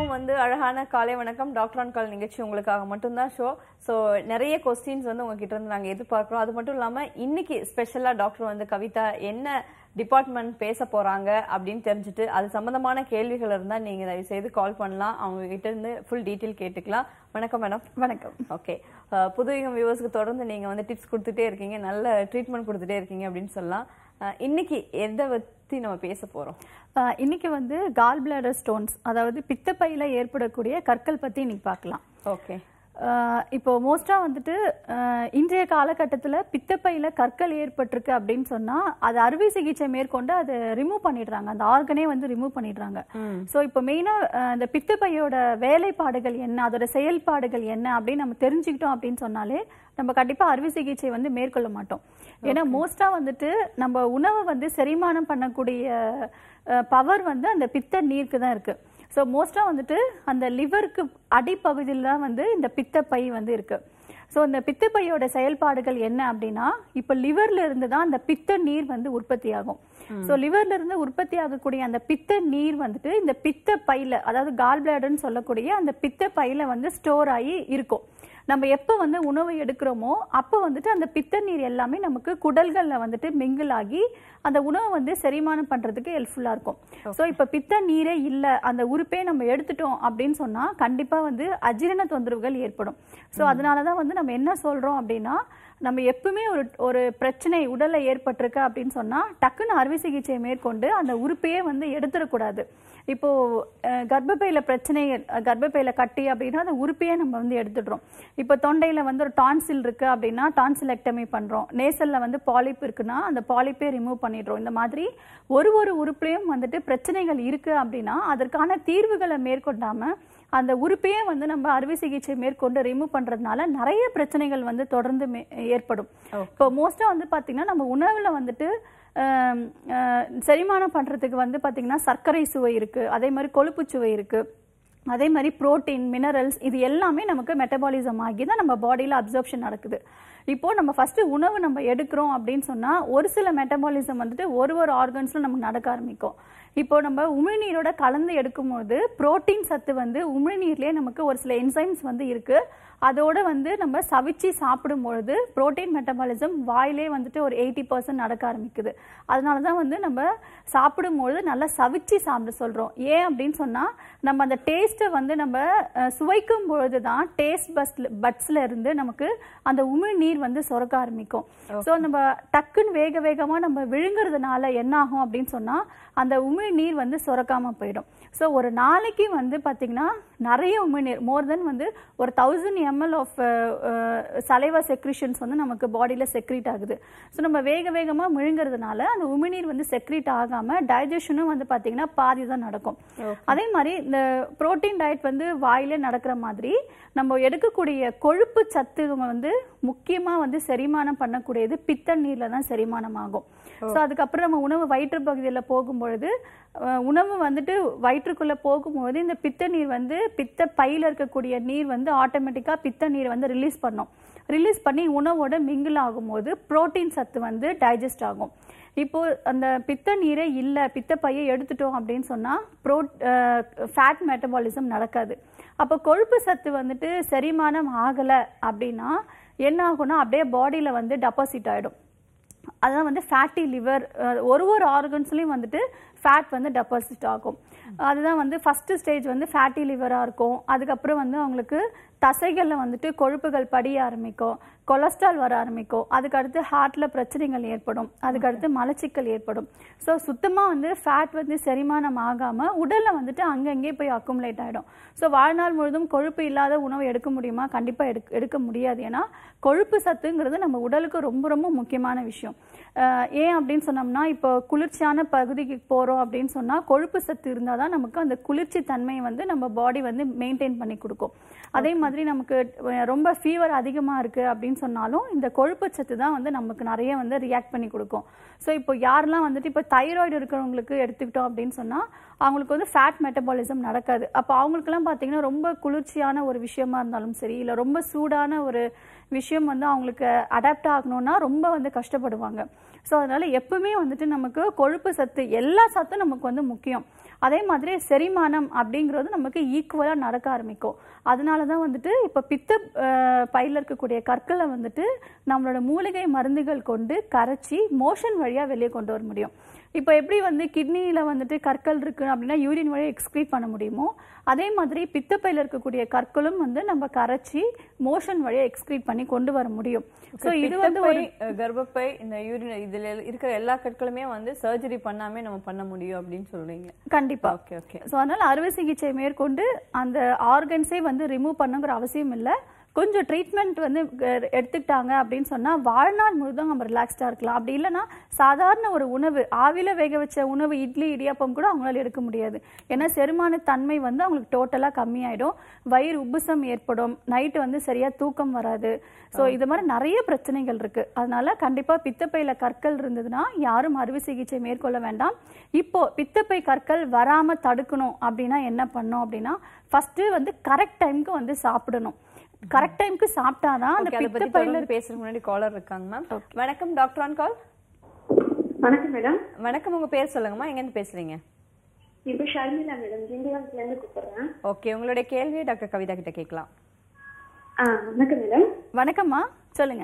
அனைவருக்கும் வந்து அழகான காலை வணக்கம் டாக்டர் ஆன் கால் நிகழ்ச்சி உங்களுக்காக மட்டும்தான் ஷோ ஸோ நிறைய கொஸ்டின்ஸ் வந்து உங்ககிட்ட இருந்து நாங்கள் எதிர்பார்க்குறோம் அது மட்டும் இல்லாமல் இன்னைக்கு ஸ்பெஷலாக டாக்டர் வந்து கவிதா என்ன டிபார்ட்மெண்ட் பேச போறாங்க அப்படின்னு தெரிஞ்சுட்டு அது சம்பந்தமான கேள்விகள் இருந்தால் நீங்க தயவு செய்து கால் பண்ணலாம் அவங்க கிட்ட இருந்து ஃபுல் டீட்டெயில் கேட்டுக்கலாம் வணக்கம் மேடம் வணக்கம் ஓகே புதுயுகம் வியூவர்ஸ்க்கு தொடர்ந்து நீங்க வந்து டிப்ஸ் கொடுத்துட்டே இருக்கீங்க நல்ல ட்ரீட்மெண்ட் கொடுத்துட்டே இருக்கீங்க அப்படின்னு சொல்லலாம் அஹ், இன்னைக்கு எதை பத்தி நம்ம பேச போறோம் ஆஹ் இன்னைக்கு வந்து கால் பிளாடர் ஸ்டோன்ஸ் அதாவது பித்தப்பையில ஏற்படக்கூடிய கற்கள் பத்தி இன்னைக்கு பார்க்கலாம் ஓகே ஆஹ் இப்போ மோஸ்டா வந்துட்டு ஆஹ் இன்றைய காலகட்டத்தில் பித்தப்பையில கற்கள் ஏற்பட்டிருக்கு அப்படின்னு சொன்னா அது அறுவை சிகிச்சை மேற்கொண்டு அதை ரிமூவ் பண்ணிடுறாங்க அந்த ஆர்கனே வந்து ரிமூவ் பண்ணிடுறாங்க ஸோ இப்போ மெயினா இந்த பித்தப்பையோட வேலைப்பாடுகள் என்ன அதோட செயல்பாடுகள் என்ன அப்படின்னு நம்ம தெரிஞ்சுக்கிட்டோம் அப்படின்னு சொன்னாலே நம்ம கண்டிப்பா அறுவை சிகிச்சை வந்து மேற்கொள்ள மாட்டோம் ஏன்னா மோஸ்டா வந்துட்டு நம்ம உணவை வந்து செரிமானம் பண்ணக்கூடிய பவர் வந்து அந்த பித்த நீருக்கு தான் இருக்கு ஸோ மோஸ்டா வந்துட்டு அந்த லிவருக்கு அடிப்பகுதியில் தான் வந்து இந்த பித்தப்பை வந்து இருக்கு ஸோ இந்த பித்தப்பையோட செயல்பாடுகள் என்ன அப்படின்னா இப்போ லிவர்ல இருந்து தான் அந்த பித்த நீர் வந்து உற்பத்தி ஆகும் ஸோ லிவர்ல இருந்து உற்பத்தி ஆகக்கூடிய அந்த பித்த நீர் வந்துட்டு இந்த பித்த பையில அதாவது கால் பிளாடர்னு சொல்லக்கூடிய அந்த பித்த பையில வந்து ஸ்டோர் ஆகி இருக்கும் நம்ம எப்போ வந்து உணவு எடுக்கிறோமோ அப்போ வந்துட்டு அந்த பித்த நீர் எல்லாமே நமக்கு குடல்களில் வந்துட்டு மிங்கிள் ஆகி அந்த உணவை வந்து செரிமானம் பண்ணுறதுக்கு ஹெல்ப்ஃபுல்லாக இருக்கும் ஸோ இப்போ பித்த நீரே இல்லை அந்த உறுப்பே நம்ம எடுத்துட்டோம் அப்படின்னு சொன்னால் கண்டிப்பாக வந்து அஜீரண தொந்தரவுகள் ஏற்படும் ஸோ அதனால தான் வந்து நம்ம என்ன சொல்கிறோம் அப்படின்னா நம்ம எப்பவுமே ஒரு ஒரு பிரச்சனை உடல்ல ஏற்பட்டிருக்கு அப்படின்னு சொன்னா டக்குன்னு அறுவை சிகிச்சையை மேற்கொண்டு அந்த உறுப்பையே வந்து எடுத்துடக்கூடாது இப்போ அஹ், கர்ப்பப்பையில பிரச்சனை அஹ், கர்ப்பப்பையில கட்டி அப்படின்னா அந்த உறுப்பையே நம்ம வந்து எடுத்துடுறோம் இப்போ தொண்டையில வந்து ஒரு டான்சில் இருக்கு அப்படின்னா டான்சிலெக்டமி பண்றோம் நேசல்ல வந்து பாலிப் இருக்குன்னா அந்த பாலிப்பே ரிமூவ் பண்ணிடுறோம் இந்த மாதிரி ஒரு ஒரு உறுப்புலையும் வந்துட்டு பிரச்சனைகள் இருக்கு அப்படின்னா அதற்கான தீர்வுகளை மேற்கொண்டாம அந்த உறுப்பையே வந்து நம்ம அறுவை சிகிச்சை மேற்கொண்டு ரிமூவ் பண்றதுனால நிறைய பிரச்சனைகள் வந்து தொடர்ந்து மே- ஏற்படும் இப்போ மோஸ்டா வந்து பாத்தீங்கன்னா நம்ம உணவுல வந்துட்டு ஆம், ஆஹ், செரிமானம் பண்றதுக்கு வந்து பாத்தீங்கன்னா சர்க்கரை சுவை இருக்கு அதே மாதிரி கொழுப்பு சுவை இருக்கு அதே மாதிரி புரோட்டீன் மினரல்ஸ் இது எல்லாமே நமக்கு மெட்டபாலிசம் ஆகி தான் நம்ம பாடியில் அப்சர்ப்ஷன் நடக்குது இப்போ நம்ம ஃபர்ஸ்ட் உணவு நம்ம எடுக்கிறோம் அப்படின்னு சொன்னா ஒரு சில மெட்டபாலிசம் வந்துட்டு ஒரு ஒரு ஆர்கன்ஸ்ல நமக்கு நடக்க ஆரம்பிக்கும் இப்போ நம்ம உமிழ்நீரோட கலந்து எடுக்கும்போது புரோட்டீன் சத்து வந்து உமிழ்நீர்லயே நமக்கு ஒரு சில என்சைம்ஸ் வந்து இருக்கு அதோட வந்து நம்ம சவிச்சு சாப்பிடும் பொழுது புரோட்டீன் மெட்டபாலிசம் வாயிலே வந்துட்டு ஒரு எயிட்டி பர்சன்ட் நடக்க ஆரம்பிக்குது அதனால தான் வந்து நம்ம சாப்பிடும்பொழுது நல்லா சவிச்சு சாப்பிட சொல்றோம் ஏன் அப்படின்னு சொன்னா நம்ம அந்த டேஸ்ட்டை வந்து நம்ம அஹ், சுவைக்கும் பொழுது தான் டேஸ்ட் பஸ்ல பட்ஸ்ல இருந்து நமக்கு அந்த உமிழ்நீர் வந்து சுரக்க ஆரம்பிக்கும் ஸோ நம்ம டக்குன்னு வேக வேகமா நம்ம விழுங்குறதுனால என்ன ஆகும் அப்படின்னு சொன்னா அந்த உமிழ்நீர் வந்து சுரக்காம போயிடும் ஸோ ஒரு நாளைக்கு வந்து பாத்தீங்கன்னா நிறைய உமிழ்நீர் மோர் தென் வந்து ஒரு thousand ML of salivary secretions வந்து நமக்கு பாடியில செக்ரீட் ஆகுது ஸோ நம்ம வேக வேகமா முழுங்குறதுனால அந்த உமிழ்நீர் வந்து செக்ரீட் ஆகாம டைஜஷனும் வந்து பாத்தீங்கன்னா பாதி தான் நடக்கும் அதே மாதிரி இந்த புரோட்டீன் டயட் வந்து வாயிலே நடக்கிற மாதிரி நம்ம எடுக்கக்கூடிய கொழுப்பு சத்து வந்து முக்கியமா வந்து செரிமானம் பண்ணக்கூடியது பித்த நீர்ல தான் செரிமானம் ஆகும் ஸோ அதுக்கப்புறம் நம்ம உணவு வயிற்று பகுதியில் போகும்பொழுது அஹ், உணவு வந்துட்டு வயிற்றுக்குள்ள போகும்போது இந்த பித்த நீர் வந்து பித்த பையில இருக்கக்கூடிய நீர் வந்து ஆட்டோமேட்டிக்கா பித்த நீரை வந்து ரிலீஸ் பண்ணும் ரிலீஸ் பண்ணி உணவோட மிங்கிள் ஆகும்போது புரோட்டீன் சத்து வந்து டைஜஸ்ட் ஆகும் இப்போ அந்த பித்த நீரே இல்லை பித்த பையை எடுத்துட்டோம் அப்படின்னு சொன்னா ப்ரோ ஃபேட் மெட்டபாலிசம் நடக்காது அப்போ கொழுப்பு சத்து வந்துட்டு செரிமானம் ஆகலை அப்படின்னா என்ன ஆகும்னா அப்படியே பாடியில் வந்து டெபாசிட் ஆயிடும் அதான் வந்து ஃபேட்டி லிவர் ஒரு ஒரு ஆர்கன்ஸ்லையும் வந்துட்டு ஃபேட் வந்து டெபாசிட் ஆகும் அதுதான் வந்து ஃபர்ஸ்ட் ஸ்டேஜ் வந்து ஃபேட்டி லிவராக இருக்கும் அதுக்கப்புறம் வந்து அவங்களுக்கு தசைகளில் வந்துட்டு கொழுப்புகள் படிய ஆரம்பிக்கும் கொலஸ்ட்ரால் வர ஆரம்பிக்கும் அதுக்கு அடுத்து ஹார்ட்ல பிரச்சனைகள் ஏற்படும் அதுக்கு அடுத்து மலச்சிக்கல் ஏற்படும் ஸோ சுத்தமாக வந்து ஃபேட் வந்து செரிமானம் ஆகாமல் உடலில் வந்துட்டு அங்கங்கே போய் அக்குமுலேட் ஆகிடும் ஸோ வாழ்நாள் முழுதும் கொழுப்பு இல்லாத உணவு எடுக்க முடியுமா கண்டிப்பாக எடுக்க எடுக்க முடியாது ஏன்னா கொழுப்பு சத்துங்கிறது நம்ம உடலுக்கு ரொம்ப ரொம்ப முக்கியமான விஷயம் அஹ் ஏன் அப்படின்னு சொன்னோம்னா இப்போ குளிர்ச்சியான பகுதிக்கு போகிறோம் அப்படின்னு சொன்னால் கொழுப்பு சத்து இருந்தால் தான் நமக்கு அந்த குளிர்ச்சி தன்மையை வந்து நம்ம பாடி வந்து மெயின்டைன் பண்ணி கொடுக்கும் அதே மாதிரி நமக்கு அஹ், ரொம்ப ஃபீவர் அதிகமாக இருக்குது அப்படின்னு சொன்னாலும் இந்த கொழுப்பு சத்து தான் வந்து நமக்கு நிறைய வந்து ரியாக்ட் பண்ணி கொடுக்கும் ஸோ இப்போ யாரெல்லாம் வந்துட்டு இப்போ தைராய்டு இருக்கிறவங்களுக்கு எடுத்துக்கிட்டோம் அப்படின்னு சொன்னால் அவங்களுக்கு வந்து ஃபேட் மெட்டபாலிசம் நடக்காது அப்போ அவங்களுக்குலாம் பார்த்தீங்கன்னா ரொம்ப குளிர்ச்சியான ஒரு விஷயமா இருந்தாலும் சரி இல்லை ரொம்ப சூடான ஒரு விஷயம் வந்து அவங்களுக்கு அடாப்ட் ஆகணும்னா ரொம்ப வந்து கஷ்டப்படுவாங்க ஸோ அதனால எப்பவுமே வந்துட்டு நமக்கு கொழுப்பு சத்து எல்லா சத்தும் நமக்கு வந்து முக்கியம் அதே மாதிரி செரிமானம் அப்படிங்கிறது நமக்கு ஈக்குவலாக நடக்க ஆரம்பிக்கும் அதனால தான் வந்துட்டு இப்போ பித்த அஹ், பையில இருக்கக்கூடிய கற்களை வந்துட்டு நம்மளோட மூலிகை மருந்துகள் கொண்டு கரைச்சி மோஷன் வழியாக வெளியே கொண்டு வர முடியும் இப்போ எப்படி வந்து கிட்னியில் வந்துட்டு கற்கள் இருக்கு அப்படின்னா யூரின் வழியாக எக்ஸ்க்ரீட் பண்ண முடியுமோ அதே மாதிரி பித்தப்பையில் இருக்கக்கூடிய கற்களும் வந்து நம்ம கரைச்சி மோஷன் வழியாக எக்ஸ்க்ரீட் பண்ணி கொண்டு வர முடியும் ஸோ இது வந்து ஒரு பித்தப்பை, அஹ், கர்ப்பப்பை இந்த யூரின் இதுல இருக்கிற எல்லா கற்களுமே வந்து சர்ஜரி பண்ணாமே நம்ம பண்ண முடியும் அப்படின்னு சொல்றீங்க கண்டிப்பா ஓகே ஓகே ஸோ அதனால அறுவை சிகிச்சை மேற்கொண்டு அந்த ஆர்கன்ஸே வந்து ரிமூவ் பண்ணுங்கிற அவசியம் இல்லை கொஞ்சம் ட்ரீட்மெண்ட் வந்து அஹ், எடுத்துக்கிட்டாங்க அப்படின்னு சொன்னா வாழ்நாள் முழுதும் நம்ம ரிலாக்ஸ்டா இருக்கலாம் அப்படி இல்லைன்னா சாதாரண ஒரு உணவு ஆவில வேக வச்ச உணவு இட்லி இடியாப்பம் கூட அவங்களால எடுக்க முடியாது ஏன்னா செரிமான தன்மை வந்து அவங்களுக்கு டோட்டலா கம்மியாயிடும் வயிறு உப்புசம் ஏற்படும் நைட்டு வந்து சரியா தூக்கம் வராது ஸோ இது மாதிரி நிறைய பிரச்சனைகள் இருக்கு அதனால கண்டிப்பா பித்தப்பையில கற்கள் இருந்ததுன்னா யாரும் அறுவை சிகிச்சை மேற்கொள்ள வேண்டாம் இப்போ பித்தப்பை கற்கள் வராம தடுக்கணும் அப்படின்னா என்ன பண்ணோம் அப்படின்னா ஃபர்ஸ்ட் வந்து கரெக்ட் டைம்க்கு வந்து சாப்பிடணும் கரெக்ட் டைம்க்கு சாப்பிட்டாதான் அந்த ஓகே அதை பத்தி பித்தப்பையில தொடர்ந்து பேசுறதுக்கு முன்னாடி காலர் இருக்காங்க மேம் வணக்கம் டாக்டர் ஆன் கால் வணக்கம் மேடம் வணக்கம் உங்க பேர் சொல்லுங்கம்மா எங்க இருந்து பேசுறீங்க இப்போ ஷர்மிளா மேடம் திண்டிவனத்துல இருந்து கூப்பிடுறேன் ஓகே உங்களுடைய கேள்வியை டாக்டர் கவிதா கிட்ட கேட்கலாம் ஆ வணக்கம் மேடம் வணக்கம்மா சொல்லுங்க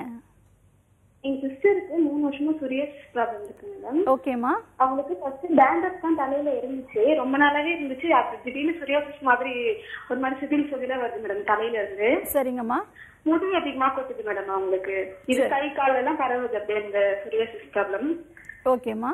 எங்க சிஸ்டருக்கு மூணு வருஷமா சூரியஸ் ப்ராப்ளம் இருக்கு மேடம் ஓகேம்மா அவங்களுக்கு ஃபர்ஸ்ட் டேண்டப் தான் தலையில இருந்துச்சு ரொம்ப நாளாவே இருந்துச்சு அது திடீர்னு சூரியாசிஸ் மாதிரி ஒரு மாதிரி சிதில் சுதிலா வருது மேடம் தலையில இருந்து சரிங்கம்மா முடி அதிகமா கொட்டுது மேடம் அவங்களுக்கு இது கை கால் எல்லாம் பரவுது அப்படியே இந்த சூரியாசிஸ் ப்ராப்ளம் ஓகேம்மா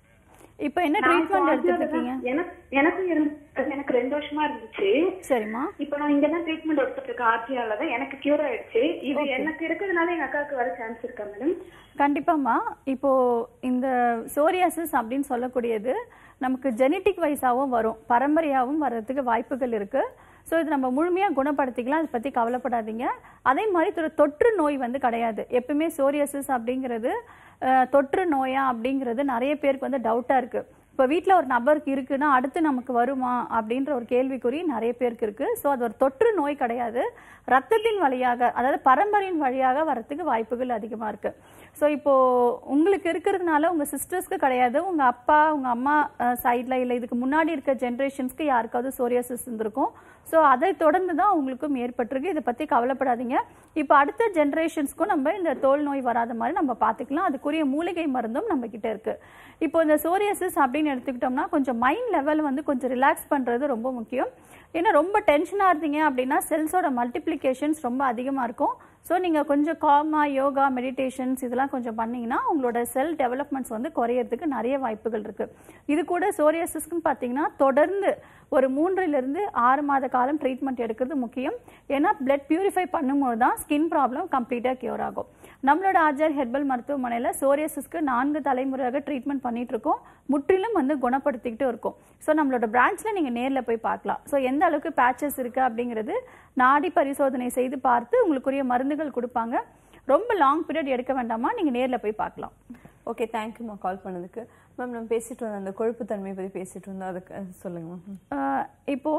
இப்போ என்ன ட்ரீட்மெண்ட் எடுத்துட்டு இருக்கீங்க எனக்கு எனக்கும் இருந்து எனக்கு ரெண்டு வருஷமா இருந்துச்சு சரிம்மா இப்போ நான் இங்க தான் ட்ரீட்மெண்ட் எடுத்துட்டு இருக்கேன் ஆர்ஜியால தான் எனக்கு கியூர் ஆயிடுச்சு இது எனக்கு இருக்கிறதுனால எங்க அக்காவுக்கு வர சான்ஸ் இருக்கா மேடம் கண்டிப்பாம்மா இப்போ இந்த சோரியாசிஸ் அப்படின்னு சொல்லக்கூடியது நமக்கு ஜெனட்டிக் வைஸாகவும் வரும் பரம்பரையாகவும் வர்றதுக்கு வாய்ப்புகள் இருக்கு ஸோ இது நம்ம முழுமையாக குணப்படுத்திக்கலாம் அதை பற்றி கவலைப்படாதீங்க அதே மாதிரி ஒரு தொற்று நோய் வந்து கிடையாது எப்பவுமே சோரியாசிஸ் அப்படிங்கிறது அஹ், தொற்று நோயா அப்படிங்கிறது நிறைய பேருக்கு வந்து டவுட்டாக இருக்கு இப்போ வீட்டில் ஒரு நபருக்கு இருக்குன்னா அடுத்து நமக்கு வருமா அப்படின்ற ஒரு கேள்விக்குறி நிறைய பேருக்கு இருக்கு ஸோ அது ஒரு தொற்று நோய் கிடையாது ரத்தத்தின் வழியாக அதாவது பரம்பரையின் வழியாக வரத்துக்கு வாய்ப்புகள் அதிகமாக இருக்கு ஸோ இப்போ உங்களுக்கு இருக்கிறதுனால உங்க சிஸ்டர்ஸ்க்கு கிடையாது உங்க அப்பா உங்க அம்மா சைடில் இல்லை இதுக்கு முன்னாடி இருக்க ஜென்ரேஷன்ஸ்க்கு யாருக்காவது சோரியாசிஸ் இருந்திருக்கும் ஸோ அதை தொடர்ந்து தான் உங்களுக்கும் ஏற்பட்டிருக்கு இதை பற்றி கவலைப்படாதீங்க இப்போ அடுத்த ஜென்ரேஷன்ஸ்க்கும் நம்ம இந்த தோல் நோய் வராத மாதிரி நம்ம பார்த்துக்கலாம் அதுக்குரிய மூலிகை மருந்தும் நம்ம கிட்ட இருக்கு இப்போ இந்த சோரியாசிஸ் அப்படின்னு எடுத்துக்கிட்டோம்னா கொஞ்சம் மைண்ட் லெவல் வந்து கொஞ்சம் ரிலாக்ஸ் பண்ணுறது ரொம்ப முக்கியம் ஏன்னா ரொம்ப டென்ஷனாக இருந்தீங்க அப்படின்னா செல்ஸோட மல்டிப்ளிகேஷன்ஸ் ரொம்ப அதிகமாக இருக்கும் ஸோ நீங்கள் கொஞ்சம் காமா யோகா மெடிடேஷன்ஸ் இதெல்லாம் கொஞ்சம் பண்ணீங்கன்னா உங்களோட செல் டெவலப்மெண்ட்ஸ் வந்து குறையறதுக்கு நிறைய வாய்ப்புகள் இருக்கு இது கூட சோரியாசிஸ்க்குன்னு பார்த்தீங்கன்னா தொடர்ந்து ஒரு மூன்றிலிருந்து ஆறு மாத காலம் ட்ரீட்மெண்ட் எடுக்கிறது முக்கியம் ஏன்னா பிளட் பியூரிஃபை பண்ணும்போது தான் ஸ்கின் ப்ராப்ளம் கம்ப்ளீட்டாக கியூர் ஆகும் நம்மளோட ஆர்ஜர் ஹெர்பல் மருத்துவமனையில் சோரியாசிஸ்க்கு நான்கு தலைமுறையாக ட்ரீட்மெண்ட் பண்ணிட்டு இருக்கோம் முற்றிலும் வந்து குணப்படுத்திக்கிட்டு இருக்கும் ஸோ நம்மளோட பிரான்ச்சில் நீங்கள் நேரில் போய் பார்க்கலாம் ஸோ எந்த அளவுக்கு பேச்சஸ் இருக்கு அப்படிங்கிறது நாடி பரிசோதனை செய்து பார்த்து உங்களுக்குரிய மருந்துகள் கொடுப்பாங்க ரொம்ப லாங் பீரியட் எடுக்க வேண்டாமா நீங்கள் நேரில் போய் பார்க்கலாம் ஓகே தேங்க்யூம்மா கால் பண்ணதுக்கு மேம் நம்ம பேசிட்டு இருந்தோம் அந்த கொழுப்பு தன்மையை பத்தி பேசிட்டு இருந்தோம் அதுக்கு அது சொல்லுங்க மேம் ஆஹ் இப்போ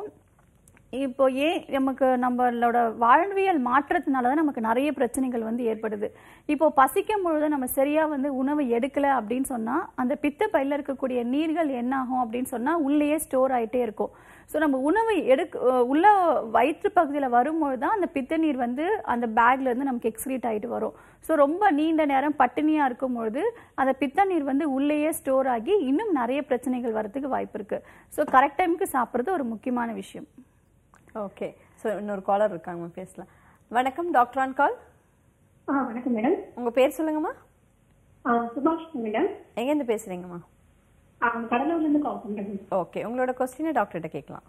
இப்போ ஏன் நமக்கு நம்மளோட வாழ்வியல் மாற்றத்தினால தான் நமக்கு நிறைய பிரச்சனைகள் வந்து ஏற்படுது இப்போ பசிக்கும் பொழுது நம்ம சரியா வந்து உணவு எடுக்கல அப்படின்னு சொன்னா அந்த பித்த பையில இருக்கக்கூடிய நீர்கள் என்ன ஆகும் அப்படின்னு சொன்னா உள்ளேயே ஸ்டோர் ஆயிட்டே இருக்கும் ஸோ நம்ம உணவு எடுக்க அஹ் உள்ள வயிற்று பகுதியில் வரும்பொழுது தான் அந்த பித்த நீர் வந்து அந்த பேக்ல இருந்து நமக்கு எக்ஸ்க்ரீட் ஆயிட்டு வரும் ஸோ ரொம்ப நீண்ட நேரம் பட்டினியா இருக்கும் பொழுது அந்த பித்த நீர் வந்து உள்ளேயே ஸ்டோர் ஆகி இன்னும் நிறைய பிரச்சனைகள் வரதுக்கு வாய்ப்பு இருக்கு ஸோ கரெக்ட் டைமுக்கு சாப்பிட்றது ஒரு முக்கியமான விஷயம் ஓகே ஸோ இன்னொரு காலர் இருக்காங்க மேம் பேசலாம் வணக்கம் டாக்டர் ஆன் கால் ஆ வணக்கம் மேடம் உங்க பேர் சொல்லுங்கம்மா ஆ சுபாஷ் மேடம் எங்கேருந்து பேசுறீங்கம்மா ஆ கடலூர்ல இருந்து கால் பண்றேன் ஓகே உங்களோட கொஸ்டினை டாக்டர்கிட்ட கேட்கலாம்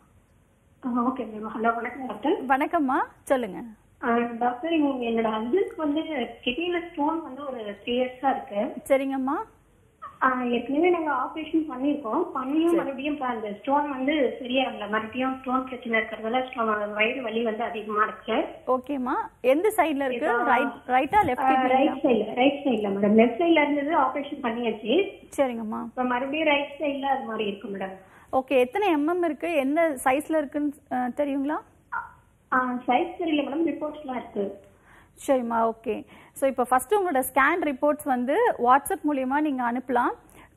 ஆ ஓகே மேம் ஹலோ வணக்கம் டாக்டர் வணக்கம்மா சொல்லுங்க ஆ, டாக்டர் இங்க என்னோட ஹஸ்பண்ட்க்கு வந்து கிட்னில ஸ்டோன் வந்து ஒரு த்ரீ இயர்ஸா இருக்கு சரிங்கம்மா ஆ, ஏற்கனவே நாங்க ஆபரேஷன் பண்ணிருக்கோம் பண்ணியும் மறுபடியும் இப்ப அந்த ஸ்டோன் வந்து சரியாகல மறுபடியும் ஸ்டோன் பிரச்சனை இருக்கிறதால ஸ்டோன் வயிறு வலி வந்து அதிகமா இருக்கு ஓகேம்மா எந்த சைடுல இருக்கு ரைட் ரைட்டா லெஃப்ட் ரைட் சைடுல ரைட் சைடுல மேடம் லெஃப்ட் சைடுல இருந்தது ஆபரேஷன் பண்ணியாச்சு சரிங்கம்மா இப்ப மறுபடியும் ரைட் சைடுல அது மாதிரி இருக்கு மேடம் ஓகே எத்தனை எம்எம் இருக்கு எந்த சைஸ்ல இருக்குன்னு அஹ், தெரியுங்களா சைஸ் தெரியல மேடம் ரிப்போர்ட்ஸ்லாம் இருக்கு சரிம்மா ஓகே ஸோ இப்போ ஃபர்ஸ்ட் உங்களோட ஸ்கேன் ரிப்போர்ட்ஸ் வந்து வாட்ஸ்அப் மூலியமா நீங்க அனுப்பலாம்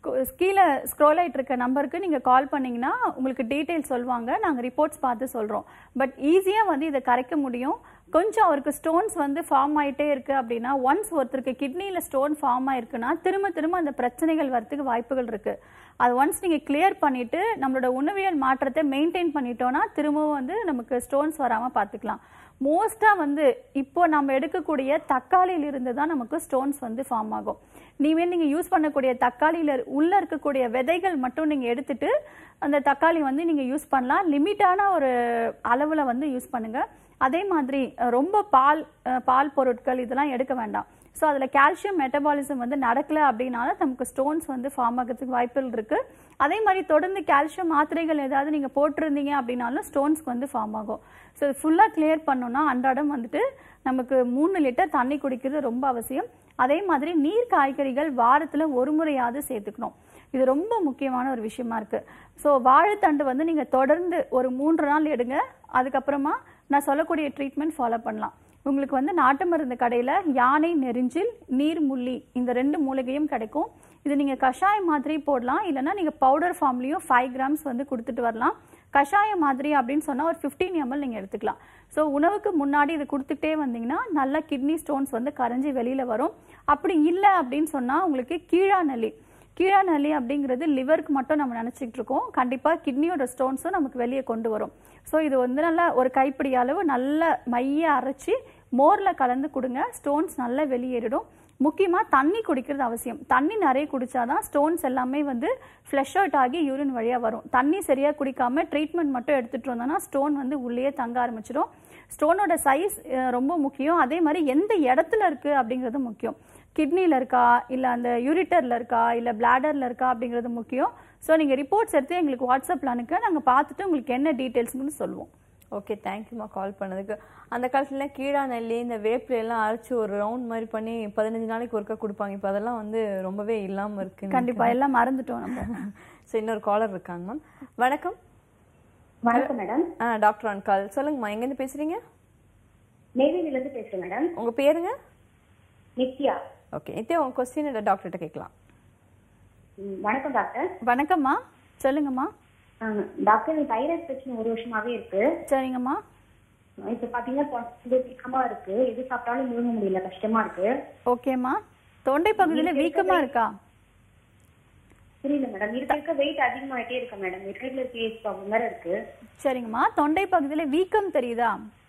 ஸ்கோ- கீழே ஸ்க்ரோல் ஆயிட்டு இருக்க நம்பருக்கு நீங்க கால் பண்ணீங்கன்னா உங்களுக்கு டீடைல் சொல்லுவாங்க நாங்க ரிப்போர்ட்ஸ் பார்த்து சொல்றோம் பட் ஈஸியா வந்து இதை கரைக்க முடியும் கொஞ்சம் அவருக்கு ஸ்டோன்ஸ் வந்து ஃபார்ம் ஆயிட்டே இருக்கு அப்படின்னா ஒன்ஸ் ஒருத்தருக்கு கிட்னில ஸ்டோன் ஃபார்ம் ஆயிருக்குன்னா திரும்ப திரும்ப அந்த பிரச்சனைகள் வரதுக்கு வாய்ப்புகள் இருக்கு அது ஒன்ஸ் நீங்க கிளியர் பண்ணிட்டு நம்மளோட உணவியல் மாற்றத்தை மெயின்டைன் பண்ணிட்டோம்னா திரும்பவும் வந்து நமக்கு ஸ்டோன்ஸ் வராம பார்த்துக்கலாம் மோஸ்டா வந்து இப்போ நம்ம எடுக்கக்கூடிய தக்காளியில இருந்து தான் நமக்கு ஸ்டோன்ஸ் வந்து ஃபார்ம் ஆகும் நீவே நீங்க யூஸ் பண்ணக்கூடிய தக்காளியில உள்ள இருக்கக்கூடிய விதைகள் மட்டும் நீங்க எடுத்துட்டு அந்த தக்காளி வந்து நீங்க யூஸ் பண்ணலாம் லிமிட்டான ஒரு அளவுல வந்து யூஸ் பண்ணுங்க அதே மாதிரி அஹ், ரொம்ப பால் அஹ், பால் பொருட்கள் இதெல்லாம் எடுக்க வேண்டாம் ஸோ அதில் கால்சியம் மெட்டபாலிசம் வந்து நடக்கல அப்படின்னால நமக்கு ஸ்டோன்ஸ் வந்து ஃபார்ம் ஆகிறதுக்கு வாய்ப்புகள் இருக்கு அதே மாதிரி தொடர்ந்து கால்சியம் மாத்திரைகள் ஏதாவது நீங்க போட்டிருந்தீங்க அப்படின்னாலும் ஸ்டோன்ஸ்க்கு வந்து ஃபார்ம் ஆகும் ஸோ ஃபுல்லாக கிளியர் பண்ணோம்னா அன்றாடம் வந்துட்டு நமக்கு மூணு லிட்டர் தண்ணி குடிக்கிறது ரொம்ப அவசியம் அதே மாதிரி நீர் காய்கறிகள் வாரத்துல ஒரு முறையாவது சேர்த்துக்கணும் இது ரொம்ப முக்கியமான ஒரு விஷயமா இருக்கு ஸோ வாழைத்தண்டு வந்து நீங்க தொடர்ந்து ஒரு மூன்று நாள் எடுங்க அதுக்கப்புறமா நான் சொல்லக்கூடிய ட்ரீட்மெண்ட் ஃபாலோ பண்ணலாம் உங்களுக்கு வந்து நாட்டு மருந்து கடையில யானை நெரிஞ்சில் நீர் முள்ளி இந்த ரெண்டு மூலிகையும் கிடைக்கும் இது நீங்க கஷாயம் மாதிரி போடலாம் இல்லைன்னா நீங்க பவுடர் ஃபார்ம்லயும் ஃபைவ் கிராம்ஸ் வந்து கொடுத்துட்டு வரலாம் கஷாயம் மாதிரி அப்படின்னு சொன்னா ஒரு 15 எம்எல் நீங்க எடுத்துக்கலாம் ஸோ உணவுக்கு முன்னாடி இது கொடுத்துட்டே வந்தீங்கன்னா நல்ல கிட்னி ஸ்டோன்ஸ் வந்து கரைஞ்சி வெளியில வரும் அப்படி இல்லை அப்படின்னு சொன்னா உங்களுக்கு கீழாநெல்லி கீழாநெல்லி அப்படிங்கிறது லிவருக்கு மட்டும் நம்ம நினைச்சிட்டு இருக்கோம் கண்டிப்பா கிட்னியோட ஸ்டோன்ஸும் நமக்கு வெளியே கொண்டு வரும் ஸோ இது வந்து நல்லா ஒரு கைப்பிடி அளவு நல்ல மைய அரைச்சி மோர்ல கலந்து கொடுங்க ஸ்டோன்ஸ் நல்லா வெளியேறிடும் முக்கியமா தண்ணி குடிக்கிறது அவசியம் தண்ணி நிறைய குடிச்சாதான் ஸ்டோன்ஸ் எல்லாமே வந்து ஃப்ளஷ் அவுட் ஆகி யூரின் வழியா வரும் தண்ணி சரியா குடிக்காம ட்ரீட்மெண்ட் மட்டும் எடுத்துட்டு வந்தோம்னா ஸ்டோன் வந்து உள்ளேயே தங்க ஆரம்பிச்சிடும் ஸ்டோனோட சைஸ் ரொம்ப முக்கியம் அதே மாதிரி எந்த இடத்துல இருக்கு அப்படிங்கிறது முக்கியம் கிட்னில இருக்கா இல்ல அந்த யூரிட்டர்ல இருக்கா இல்ல பிளாடர்ல இருக்கா அப்படிங்கிறது முக்கியம் ஸோ நீங்க ரிப்போர்ட்ஸ் எடுத்து எங்களுக்கு வாட்ஸ்அப்ல அனுக்க நாங்க பார்த்துட்டு உங்களுக்கு என்ன டீட்டெயில்ஸ்னு சொல்லுவோம் ஓகே தேங்க்யூமா கால் பண்ணதுக்கு அந்த காலத்துல கீழா நெல்லி இந்த வேப்பிலை எல்லாம் அரைச்சு ஒரு ரவுண்ட் மாதிரி பண்ணி பதினஞ்சு நாளைக்கு ஒருக்கா கொடுப்பாங்க இப்போ அதெல்லாம் வந்து ரொம்பவே இல்லாம இருக்கு கண்டிப்பா எல்லாம் மறந்துட்டோம் நம்ம ஸோ இன்னொரு காலர் இருக்காங்க மேம் வணக்கம் வணக்கம் மேடம் ஆ டாக்டர் அன்கால் சொல்லுங்கம்மா எங்கேருந்து பேசுறீங்க நெய்வேலியில இருந்து பேசுறேன் மேடம் உங்க பேருங்க நித்யா ஓகே நித்யா உங்க கொஸ்டின் டாக்டர்கிட்ட கேட்கலாம் ம், வணக்கம் டாக்டர் வணக்கம்மா சொல்லுங்கம்மா ஆ, டாக்டர் எனக்கு தைராய்டு பிரச்சனை ஒரு வருஷமாவே இருக்கு சரிங்கம்மா இப்ப பாத்தீங்கன்னா தொண்டை வீக்கமா இருக்கு எது சாப்பிட்டாலும் முழுங்க முடியல கஷ்டமா இருக்கு ஓகேம்மா தொண்டை பகுதியில வீக்கமா இருக்கா புரியல மேடம் இருக்க இருக்க வெயிட் அதிகமாயிட்டே இருக்கு மேடம் ரெகுலர் பீரியட்ஸ் ப்ராப்ளம் வேற இருக்கு சரிங்கம்மா தொண்டை பகுதியில வீக்கம் தெரியுதா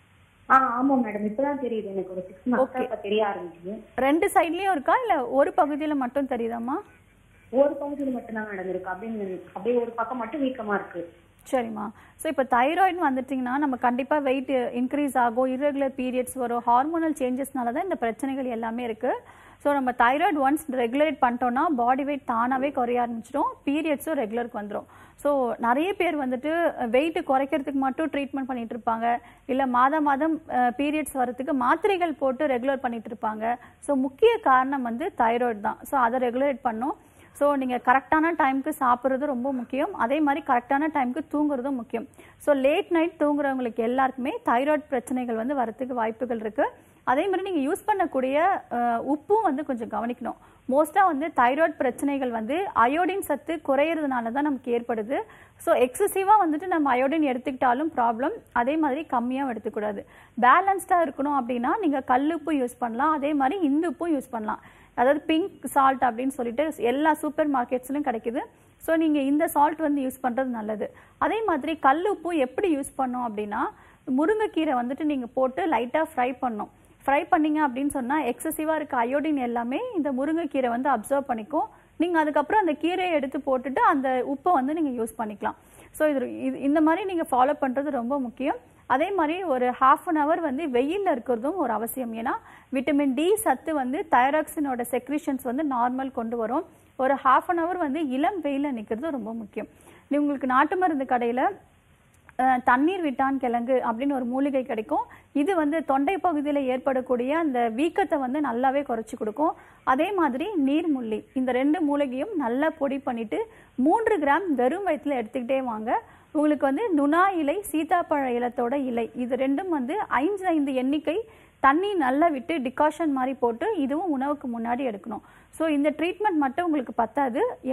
ஆ ஆமா மேடம் இப்பதான் தெரியுது எனக்கு ஒரு சிக்ஸ் மந்த்ஸ் இப்ப தெரிய ஆரம்பிக்குது ரெண்டு சைட்லயும் இருக்கா இல்ல ஒரு பகுதியில மட்டும் தெரியுதாம்மா ஒரு பகுதியில் மட்டும்தான் மேடம் இருக்கு அப்படின்னு அப்படியே ஒரு பக்கம் மட்டும் வீக்கமா இருக்கு சரிம்மா ஸோ இப்போ தைராய்டு வந்துட்டிங்கன்னா நம்ம கண்டிப்பாக வெயிட் இன்க்ரீஸ் ஆகும் irregular பீரியட்ஸ் வரும் ஹார்மோனல் சேஞ்சஸ்னால தான் இந்த பிரச்சனைகள் எல்லாமே இருக்குது ஸோ நம்ம தைராய்டு ஒன்ஸ் ரெகுலேட் பண்ணிட்டோம்னா பாடி வெயிட் தானாகவே குறைய ஆரம்பிச்சிடும் பீரியட்ஸும் ரெகுலருக்கு வந்துடும் ஸோ நிறைய பேர் வந்துட்டு வெயிட் குறைக்கிறதுக்கு மட்டும் ட்ரீட்மெண்ட் பண்ணிட்டு இருப்பாங்க இல்லை மாதம் மாதம் பீரியட்ஸ் வரதுக்கு மாத்திரைகள் போட்டு ரெகுலர் பண்ணிட்டு இருப்பாங்க ஸோ முக்கிய காரணம் வந்து தைராய்டு தான் ஸோ அதை ரெகுலேட் பண்ணும் ஸோ நீங்கள் கரெக்டான டைமுக்கு சாப்பிட்றது ரொம்ப முக்கியம் அதே மாதிரி கரெக்டான டைமுக்கு தூங்குறதும் முக்கியம் ஸோ லேட் நைட் தூங்குறவங்களுக்கு எல்லாருக்குமே தைராய்டு பிரச்சனைகள் வந்து வரத்துக்கு வாய்ப்புகள் இருக்குது அதே மாதிரி நீங்கள் யூஸ் பண்ணக்கூடிய அஹ், உப்பும் வந்து கொஞ்சம் கவனிக்கணும் மோஸ்ட்டாக வந்து தைராய்டு பிரச்சனைகள் வந்து அயோடின் சத்து குறையிறதுனால தான் நமக்கு ஏற்படுது ஸோ எக்ஸசிவாக வந்துட்டு நம்ம அயோடின் எடுத்துக்கிட்டாலும் ப்ராப்ளம் அதே மாதிரி கம்மியாக எடுத்துக்கூடாது பேலன்ஸ்டாக இருக்கணும் அப்படின்னா நீங்கள் கல்லுப்பு யூஸ் பண்ணலாம் அதே மாதிரி இந்துப்பும் யூஸ் பண்ணலாம் அதாவது பிங்க் சால்ட் அப்படின்னு சொல்லிட்டு எல்லா சூப்பர் மார்க்கெட்ஸ்லையும் கிடைக்குது ஸோ நீங்கள் இந்த சால்ட் வந்து யூஸ் பண்ணுறது நல்லது அதே மாதிரி கல் உப்பு எப்படி யூஸ் பண்ணோம் அப்படின்னா முருங்கைக்கீரை வந்துட்டு நீங்கள் போட்டு லைட்டாக ஃப்ரை பண்ணணும் ஃப்ரை பண்ணீங்க அப்படின்னு சொன்னால் எக்ஸசிவாக இருக்க அயோடின் எல்லாமே இந்த முருங்கைக்கீரை வந்து அப்சர்வ் பண்ணிக்கும் நீங்கள் அதுக்கப்புறம் அந்த கீரையை எடுத்து போட்டுட்டு அந்த உப்பை வந்து நீங்கள் யூஸ் பண்ணிக்கலாம் ஸோ இது இது இந்த மாதிரி நீங்கள் ஃபாலோ பண்ணுறது ரொம்ப முக்கியம் அதே மாதிரி ஒரு ஹாஃப் அன் ஹவர் வந்து வெயிலில் இருக்கிறதும் ஒரு அவசியம் ஏன்னா விட்டமின் டி சத்து வந்து தைராக்சினோட செக்ரிஷன்ஸ் வந்து நார்மல் கொண்டு வரும் ஒரு ஹாஃப் அன் ஹவர் வந்து இளம் வெயிலில் நிற்கிறது ரொம்ப முக்கியம் நீ உங்களுக்கு நாட்டு மருந்து கடையில் அஹ், தண்ணீர் விட்டான் கிழங்கு அப்படின்னு ஒரு மூலிகை கிடைக்கும் இது வந்து தொண்டை பகுதியில் ஏற்படக்கூடிய அந்த வீக்கத்தை வந்து நல்லாவே குறைச்சி கொடுக்கும் அதே மாதிரி நீர்முள்ளி இந்த ரெண்டு மூலிகையும் நல்லா பொடி பண்ணிட்டு மூன்று கிராம் வெறும் வயிற்றுல எடுத்துக்கிட்டே வாங்க உங்களுக்கு வந்து நுணா இலை சீதாப்பழ இலத்தோட இலை இது ரெண்டும் வந்து ஐந்து ஐந்து எண்ணிக்கை தண்ணி நல்லா விட்டு டிகாஷன் மாதிரி போட்டு இதுவும் உணவுக்கு முன்னாடி எடுக்கணும் ஸோ இந்த ட்ரீட்மெண்ட் மட்டும் உங்களுக்கு பத்தாது ஏன்னா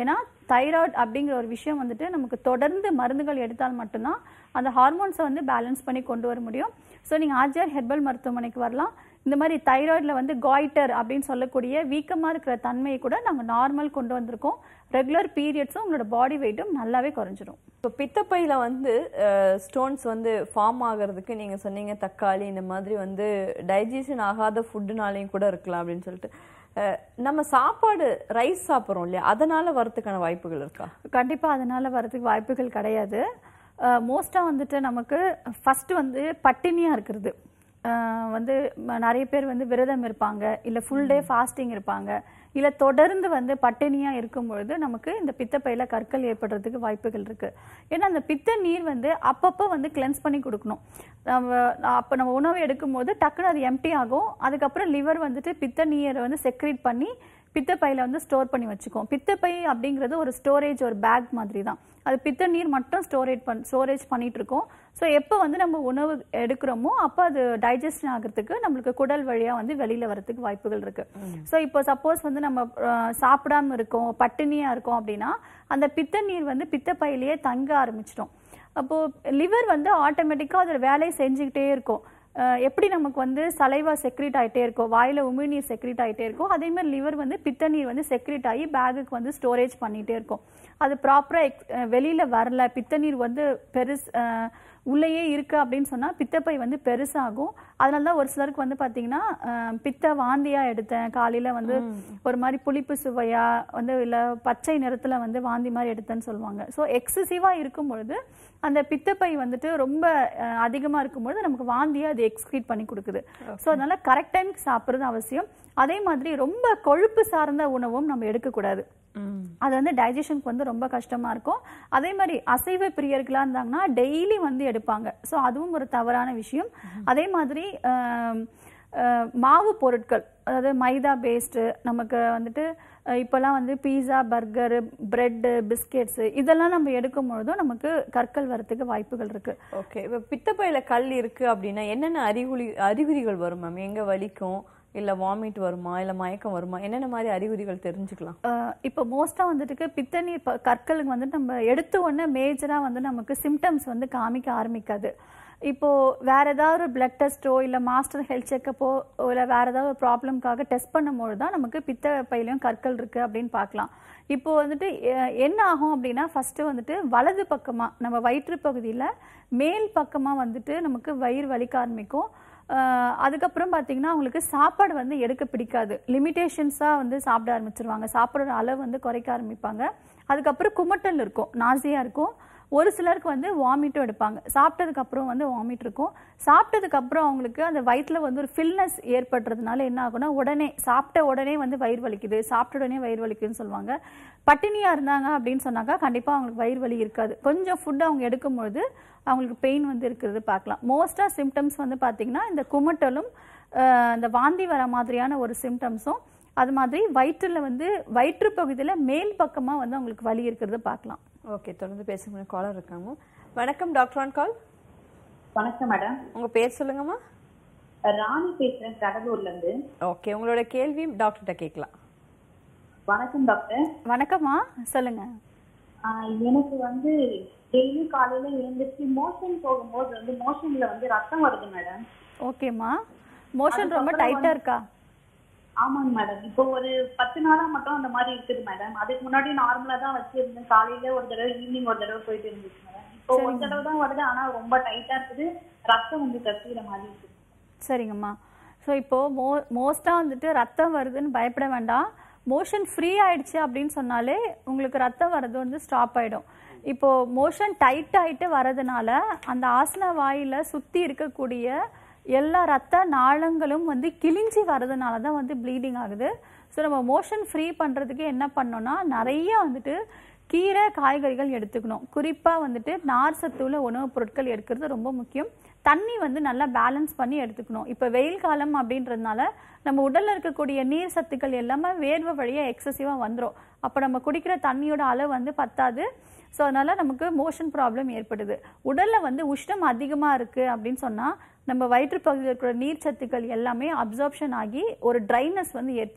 தைராய்டு அப்படிங்கிற ஒரு விஷயம் வந்துட்டு நமக்கு தொடர்ந்து மருந்துகள் எடுத்தால் மட்டும்தான் அந்த ஹார்மோன்ஸை வந்து பேலன்ஸ் பண்ணி கொண்டு வர முடியும் ஸோ நீங்கள் ஆர்ஜிஆர் ஹெர்பல் மருத்துவமனைக்கு வரலாம் இந்த மாதிரி தைராய்டில் வந்து காய்டர் அப்படின்னு சொல்லக்கூடிய வீக்கமாக இருக்கிற தன்மையை கூட நாங்கள் நார்மல் கொண்டு வந்திருக்கோம் ரெகுலர் பீரியட்ஸும் உங்களோட பாடி வெயிட்டும் நல்லாவே குறைஞ்சிரும் இப்போ பித்தப்பையில வந்து ஸ்டோன்ஸ் வந்து ஃபார்ம் ஆகிறதுக்கு நீங்க சொன்னீங்க தக்காளி இந்த மாதிரி வந்து டைஜஷன் ஆகாத ஃபுட்டுனாலையும் கூட இருக்கலாம் அப்படின்னு சொல்லிட்டு அஹ், நம்ம சாப்பாடு ரைஸ் சாப்பிட்றோம் இல்லையா அதனால வரதுக்கான வாய்ப்புகள் இருக்கா கண்டிப்பாக அதனால வரதுக்கு வாய்ப்புகள் கிடையாது மோஸ்ட்டாக வந்துட்டு நமக்கு ஃபர்ஸ்ட் வந்து பட்டினியாக இருக்கிறது அஹ் வந்து ம- நிறைய பேர் வந்து விரதம் இருப்பாங்க இல்லை ஃபுல் டே ஃபாஸ்டிங் இருப்பாங்க இல்லை தொடர்ந்து வந்து பட்டினியாக இருக்கும் பொழுது நமக்கு இந்த பித்தப்பையில் கற்கள் ஏற்படுறதுக்கு வாய்ப்புகள் இருக்கு ஏன்னா அந்த பித்த நீர் வந்து அப்பப்போ வந்து கிளென்ஸ் பண்ணி கொடுக்கணும் நம்ம அப்போ நம்ம உணவு எடுக்கும்போது டக்குன்னு அது எம்டி ஆகும் அதுக்கப்புறம் லிவர் வந்துட்டு பித்த நீரை வந்து செக்ரேட் பண்ணி பித்தப்பையில வந்து ஸ்டோர் பண்ணி வச்சுக்குவோம் பித்தப்பை அப்படிங்கிறது ஒரு ஸ்டோரேஜ் ஒரு பேக் மாதிரி தான் அது பித்த நீர் மட்டும் ஸ்டோரேஜ் பண் ஸ்டோரேஜ் பண்ணிட்டு இருக்கோம் ஸோ எப்போ வந்து நம்ம உணவு எடுக்கிறோமோ அப்போ அது டைஜஷன் ஆகிறதுக்கு நம்மளுக்கு குடல் வழியா வந்து வெளியில வரதுக்கு வாய்ப்புகள் இருக்கு ஸோ இப்போ சப்போஸ் வந்து நம்ம அஹ், சாப்பிடாம இருக்கோம் பட்டினியா இருக்கோம் அப்படின்னா அந்த பித்த நீர் வந்து பித்தப்பையிலேயே தங்க ஆரம்பிச்சிடும் அப்போ லிவர் வந்து ஆட்டோமேட்டிக்காக அதோட வேலையை செஞ்சுக்கிட்டே இருக்கும் அஹ் எப்படி நமக்கு வந்து சலைவா செக்ரேட் ஆயிட்டே இருக்கும் வாயில உமிழ்நீர் செக்ரேட் ஆயிட்டே இருக்கும் அதே மாதிரி லிவர் வந்து பித்த நீர் வந்து செக்ரேட் ஆகி பேகுக்கு வந்து ஸ்டோரேஜ் பண்ணிட்டே இருக்கும் அது ப்ராப்பரா வெளியில வரல பித்த நீர் வந்து பெருசு அஹ், உள்ளேயே இருக்கு அப்படின்னு சொன்னா பித்தப்பை வந்து பெருசாகும் அதனால தான் ஒரு சிலருக்கு வந்து பாத்தீங்கன்னா அஹ், பித்த வாந்தியா எடுத்தேன் காலையில வந்து ஒரு மாதிரி புளிப்பு சுவையா வந்து இல்ல பச்சை நிறத்துல வந்து வாந்தி மாதிரி எடுத்தேன்னு சொல்லுவாங்க ஸோ எக்ஸசிவா இருக்கும் பொழுது அந்த பித்தப்பை வந்துட்டு ரொம்ப அஹ், அதிகமா இருக்கும்பொழுது நமக்கு வாந்தியை அது எக்ஸ்கிரீட் பண்ணி கொடுக்குது ஸோ அதனால கரெக்ட் டைம்க்கு சாப்பிட்றது அவசியம் அதே மாதிரி ரொம்ப கொழுப்பு சார்ந்த உணவும் நம்ம எடுக்கக்கூடாது அது வந்து டைஜஷனுக்கு வந்து ரொம்ப கஷ்டமா இருக்கும் அதே மாதிரி அசைவ பிரியர்களா இருந்தாங்கன்னா டெய்லி வந்து எடுப்பாங்க ஸோ அதுவும் ஒரு தவறான விஷயம் அதே மாதிரி ஆம், அஹ், மாவு பொருட்கள் அதாவது மைதா பேஸ்டு நமக்கு வந்துட்டு அஹ், இப்போல்லாம் வந்து பீஸா பர்கரு பிரெட்டு பிஸ்கெட்ஸு இதெல்லாம் நம்ம எடுக்கும் பொழுதும் நமக்கு கற்கள் வரத்துக்கு வாய்ப்புகள் இருக்கு ஓகே இப்போ பித்தப்பையில கல் இருக்கு அப்படின்னா என்னென்ன அறிகுறி அறிகுறிகள் வரும் மேம் எங்க வலிக்கும் இல்ல வாமிட் வருமா இல்ல மயக்கம் வருமா என்னென்ன மாதிரி அறிகுறிகள் தெரிஞ்சுக்கலாம் அஹ் இப்போ மோஸ்ட்டாக வந்துட்டு பித்தநீர் ப- கற்களுக்கு வந்துட்டு நம்ம எடுத்த உடனே மேஜராக வந்து நமக்கு சிம்டம்ஸ் வந்து காமிக்க ஆரம்பிக்காது இப்போ வேற ஏதாவது ஒரு பிளட் டெஸ்ட்டோ இல்லை மாஸ்டர் ஹெல்த் செக்கப்போ இல்லை வேற ஏதாவது ஒரு ப்ராப்ளம்காக டெஸ்ட் பண்ணும்போது தான் நமக்கு பித்த பையிலையும் கற்கள் இருக்கு அப்படின்னு பார்க்கலாம் இப்போ வந்துட்டு எ- என்ன ஆகும் அப்படின்னா ஃபர்ஸ்ட் வந்துட்டு வலது பக்கமா நம்ம வயிற்று பகுதியில் மேல் பக்கமா வந்துட்டு நமக்கு வயிறு வலிக்க ஆரம்பிக்கும் ஆஹ் அதுக்கப்புறம் பார்த்தீங்கன்னா அவங்களுக்கு சாப்பாடு வந்து எடுக்க பிடிக்காது லிமிட்டேஷன்ஸாக வந்து சாப்பிட ஆரம்பிச்சிருவாங்க சாப்பிட்ற அளவு வந்து குறைக்க ஆரம்பிப்பாங்க அதுக்கப்புறம் குமட்டல் இருக்கும் நாசியாக இருக்கும் ஒரு சிலருக்கு வந்து வாமிட்டும் எடுப்பாங்க சாப்பிட்டதுக்கு அப்புறம் வந்து வாமிட் இருக்கும் சாப்பிட்டதுக்கு அப்புறம் அவங்களுக்கு அந்த வயிற்றுல வந்து ஒரு ஃபில்னஸ் ஏற்படுறதுனால என்ன ஆகும்னா உடனே சாப்பிட்ட உடனே வந்து வயிறு வலிக்குது சாப்பிட்ட உடனே வயிறு வலிக்குதுன்னு சொல்லுவாங்க பட்டினியா இருந்தாங்க அப்படின்னு சொன்னாக்கா கண்டிப்பா அவங்களுக்கு வயிறு வலி இருக்காது கொஞ்சம் ஃபுட் அவங்க எடுக்கும்பொழுது அவங்களுக்கு பெயின் வந்து இருக்கிறது பார்க்கலாம் மோஸ்டா சிம்டம்ஸ் வந்து பாத்தீங்கன்னா இந்த குமட்டலும் அஹ், இந்த வாந்தி வர மாதிரியான ஒரு சிம்டம்ஸும் அது மாதிரி வயிற்றுல வந்து வயிற்று பகுதியில மேல் பக்கமா வந்து அவங்களுக்கு வலி இருக்கிறது பார்க்கலாம் ஓகே தொடர்ந்து பேசுங்க காலர் இருக்காங்க வணக்கம் டாக்டர் ஆன் கால் வணக்கம் மேடம் உங்க பேர் சொல்லுங்கம்மா ராணி பேசுறேன் கடலூர்ல இருந்து ஓகே உங்களோட கேள்வி டாக்டர்கிட்ட கேட்கலாம் வணக்கம் டாக்டர் வணக்கம்மா சொல்லுங்க ஆஹ் எனக்கு வந்து டெய்லி காலையில எழுந்திரிச்சு மோஷன் போகும்போது வந்து மோஷன்ல வந்து ரத்தம் வருது மேடம் ஓகேம்மா மோஷன் ரொம்ப டைட்டா இருக்கா ஆமாங்க மேடம் இப்போ ஒரு பத்து நாளா மட்டும் அந்த மாதிரி இருக்குது மேடம் அதுக்கு முன்னாடி நார்மலா தான் வச்சிருந்தேன் காலையில ஒரு தடவை ஈவினிங் ஒரு தடவை போயிட்டு இருந்துச்சு மேடம் இப்போ ஒரு தடவை தான் வருது ஆனா ரொம்ப டைட்டா இருக்குது ரத்தம் வந்து கசிகிற மாதிரி இருக்குது சரிங்கம்மா ஸோ இப்போ மோ மோஸ்ட்டாக வந்துட்டு ரத்தம் வருதுன்னு பயப்பட வேண்டாம் மோஷன் ஃப்ரீ ஆயிடுச்சு அப்படின்னு சொன்னாலே உங்களுக்கு ரத்தம் வர்றது வந்து ஸ்டாப் ஆயிடும் இப்போ மோஷன் டைட் ஆயிட்டு வரதுனால அந்த ஆசன வாயில சுத்தி இருக்கக்கூடிய எல்லா ரத்த நாளங்களும் வந்து கிழிஞ்சி வரதுனால தான் வந்து ப்ளீடிங் ஆகுது ஸோ நம்ம மோஷன் ஃப்ரீ பண்றதுக்கு என்ன பண்ணோம்னா நிறைய வந்துட்டு கீரை காய்கறிகள் எடுத்துக்கணும் குறிப்பா வந்துட்டு நார் சத்துள்ள உணவுப் பொருட்கள் எடுக்கிறது ரொம்ப முக்கியம் தண்ணி வந்து நல்லா பேலன்ஸ் பண்ணி எடுத்துக்கணும் இப்போ வெயில் காலம் அப்படின்றதுனால நம்ம உடல்ல இருக்கக்கூடிய நீர் சத்துக்கள் எல்லாமே வேர்வை வழியா எக்ஸசிவா வந்துரும் அப்போ நம்ம குடிக்கிற தண்ணியோட அளவு வந்து பத்தாது ஸோ அதனால நமக்கு மோஷன் ப்ராப்ளம் ஏற்படுது உடல்ல வந்து உஷ்ணம் அதிகமா இருக்கு அப்படின்னு சொன்னா நம்ம வயிற்று பகுதியில் இருக்கிற நீர் சத்துக்கள் எல்லாமே அப்சார்ப்ஷன் ஆகி ஒரு ட்ரைனஸ் வந்து ஏற்படும்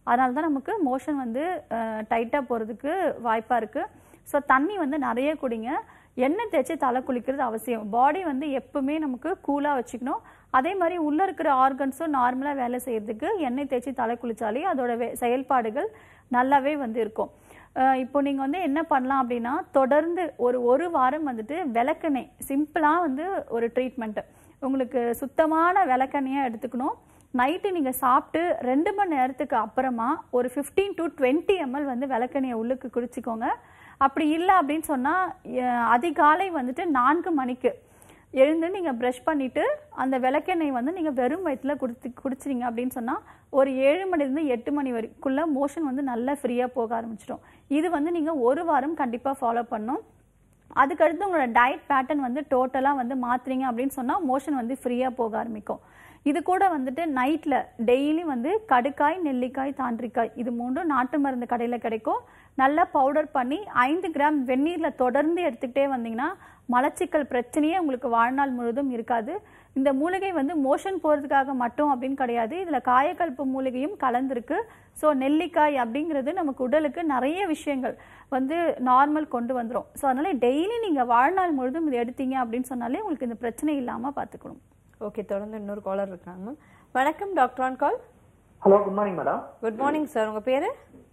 அதனால தான் நமக்கு மோஷன் வந்து டைட்டாக போகிறதுக்கு வாய்ப்பாக இருக்குது ஸோ தண்ணி வந்து நிறைய குடிங்க எண்ணெய் தேய்ச்சி தலை குளிக்கிறது அவசியம் பாடி வந்து எப்பவுமே நமக்கு கூலாக வச்சுக்கணும் அதே மாதிரி உள்ளே இருக்கிற ஆர்கன்ஸும் நார்மலாக வேலை செய்யறதுக்கு எண்ணெய் தேய்ச்சி தலை குளிச்சாலே அதோட வே- செயல்பாடுகள் நல்லாவே வந்து இருக்கும் அஹ் இப்போ நீங்கள் வந்து என்ன பண்ணலாம் அப்படின்னா தொடர்ந்து ஒரு ஒரு வாரம் வந்துட்டு விளக்கெண்ணெய் சிம்பிளாக வந்து ஒரு ட்ரீட்மெண்ட்டு உங்களுக்கு சுத்தமான விளக்கெண்ணெயாக எடுத்துக்கணும் நைட்டு நீங்கள் சாப்பிட்டு ரெண்டு மணி நேரத்துக்கு அப்புறமா ஒரு 15 டு டுவெண்ட்டி எம்எல் வந்து விளக்கெண்ணெயை உள்ளுக்கு குடிச்சிக்கோங்க அப்படி இல்லை அப்படின்னு சொன்னால் அதிகாலை வந்துட்டு நான்கு மணிக்கு எழுந்து நீங்கள் ப்ரஷ் பண்ணிவிட்டு அந்த விளக்கெண்ணெய் வந்து நீங்கள் வெறும் வயிற்றுல குடிச்சு குடிச்சிங்க அப்படின்னு சொன்னால் ஒரு ஏழு மணிலேருந்து எட்டு மணி வரைக்குள்ள மோஷன் வந்து நல்லா ஃப்ரீயாக போக ஆரம்பிச்சிடும் இது வந்து நீங்கள் ஒரு வாரம் கண்டிப்பாக ஃபாலோ பண்ணணும் அதுக்கடுத்து உங்களோட டயட் பேட்டர்ன் வந்து டோட்டலாக வந்து மாத்துறீங்க அப்படின்னு சொன்னால் மோஷன் வந்து ஃப்ரீயாக போக ஆரம்பிக்கும் இது கூட வந்துட்டு நைட்டில் டெய்லி வந்து கடுக்காய் நெல்லிக்காய் தாண்டிக்காய் இது மூன்றும் நாட்டு மருந்து கடையில் கிடைக்கும் நல்லா பவுடர் பண்ணி ஐந்து கிராம் வெந்நீரில் தொடர்ந்து எடுத்துக்கிட்டே வந்தீங்கன்னா மலச்சிக்கல் பிரச்சனையே உங்களுக்கு வாழ்நாள் முழுவதும் இருக்காது இந்த மூலிகை வந்து மோஷன் போகிறதுக்காக மட்டும் அப்படின்னு கிடையாது இதில் காயக்கல்பு மூலிகையும் கலந்துருக்கு ஸோ நெல்லிக்காய் அப்படிங்கிறது நமக்கு உடலுக்கு நிறைய விஷயங்கள் வந்து நார்மல் கொண்டு வந்துடும் ஸோ அதனால டெய்லி நீங்கள் வாழ்நாள் முழுதும் இது எடுத்தீங்க அப்படின்னு சொன்னாலே உங்களுக்கு இந்த பிரச்சனை இல்லாமல் பார்த்துக்கணும் ஓகே தொடர்ந்து இன்னொரு காலர் இருக்காங்க மேம் வணக்கம் doctor on call hello good morning madam good morning sir உங்க பேரு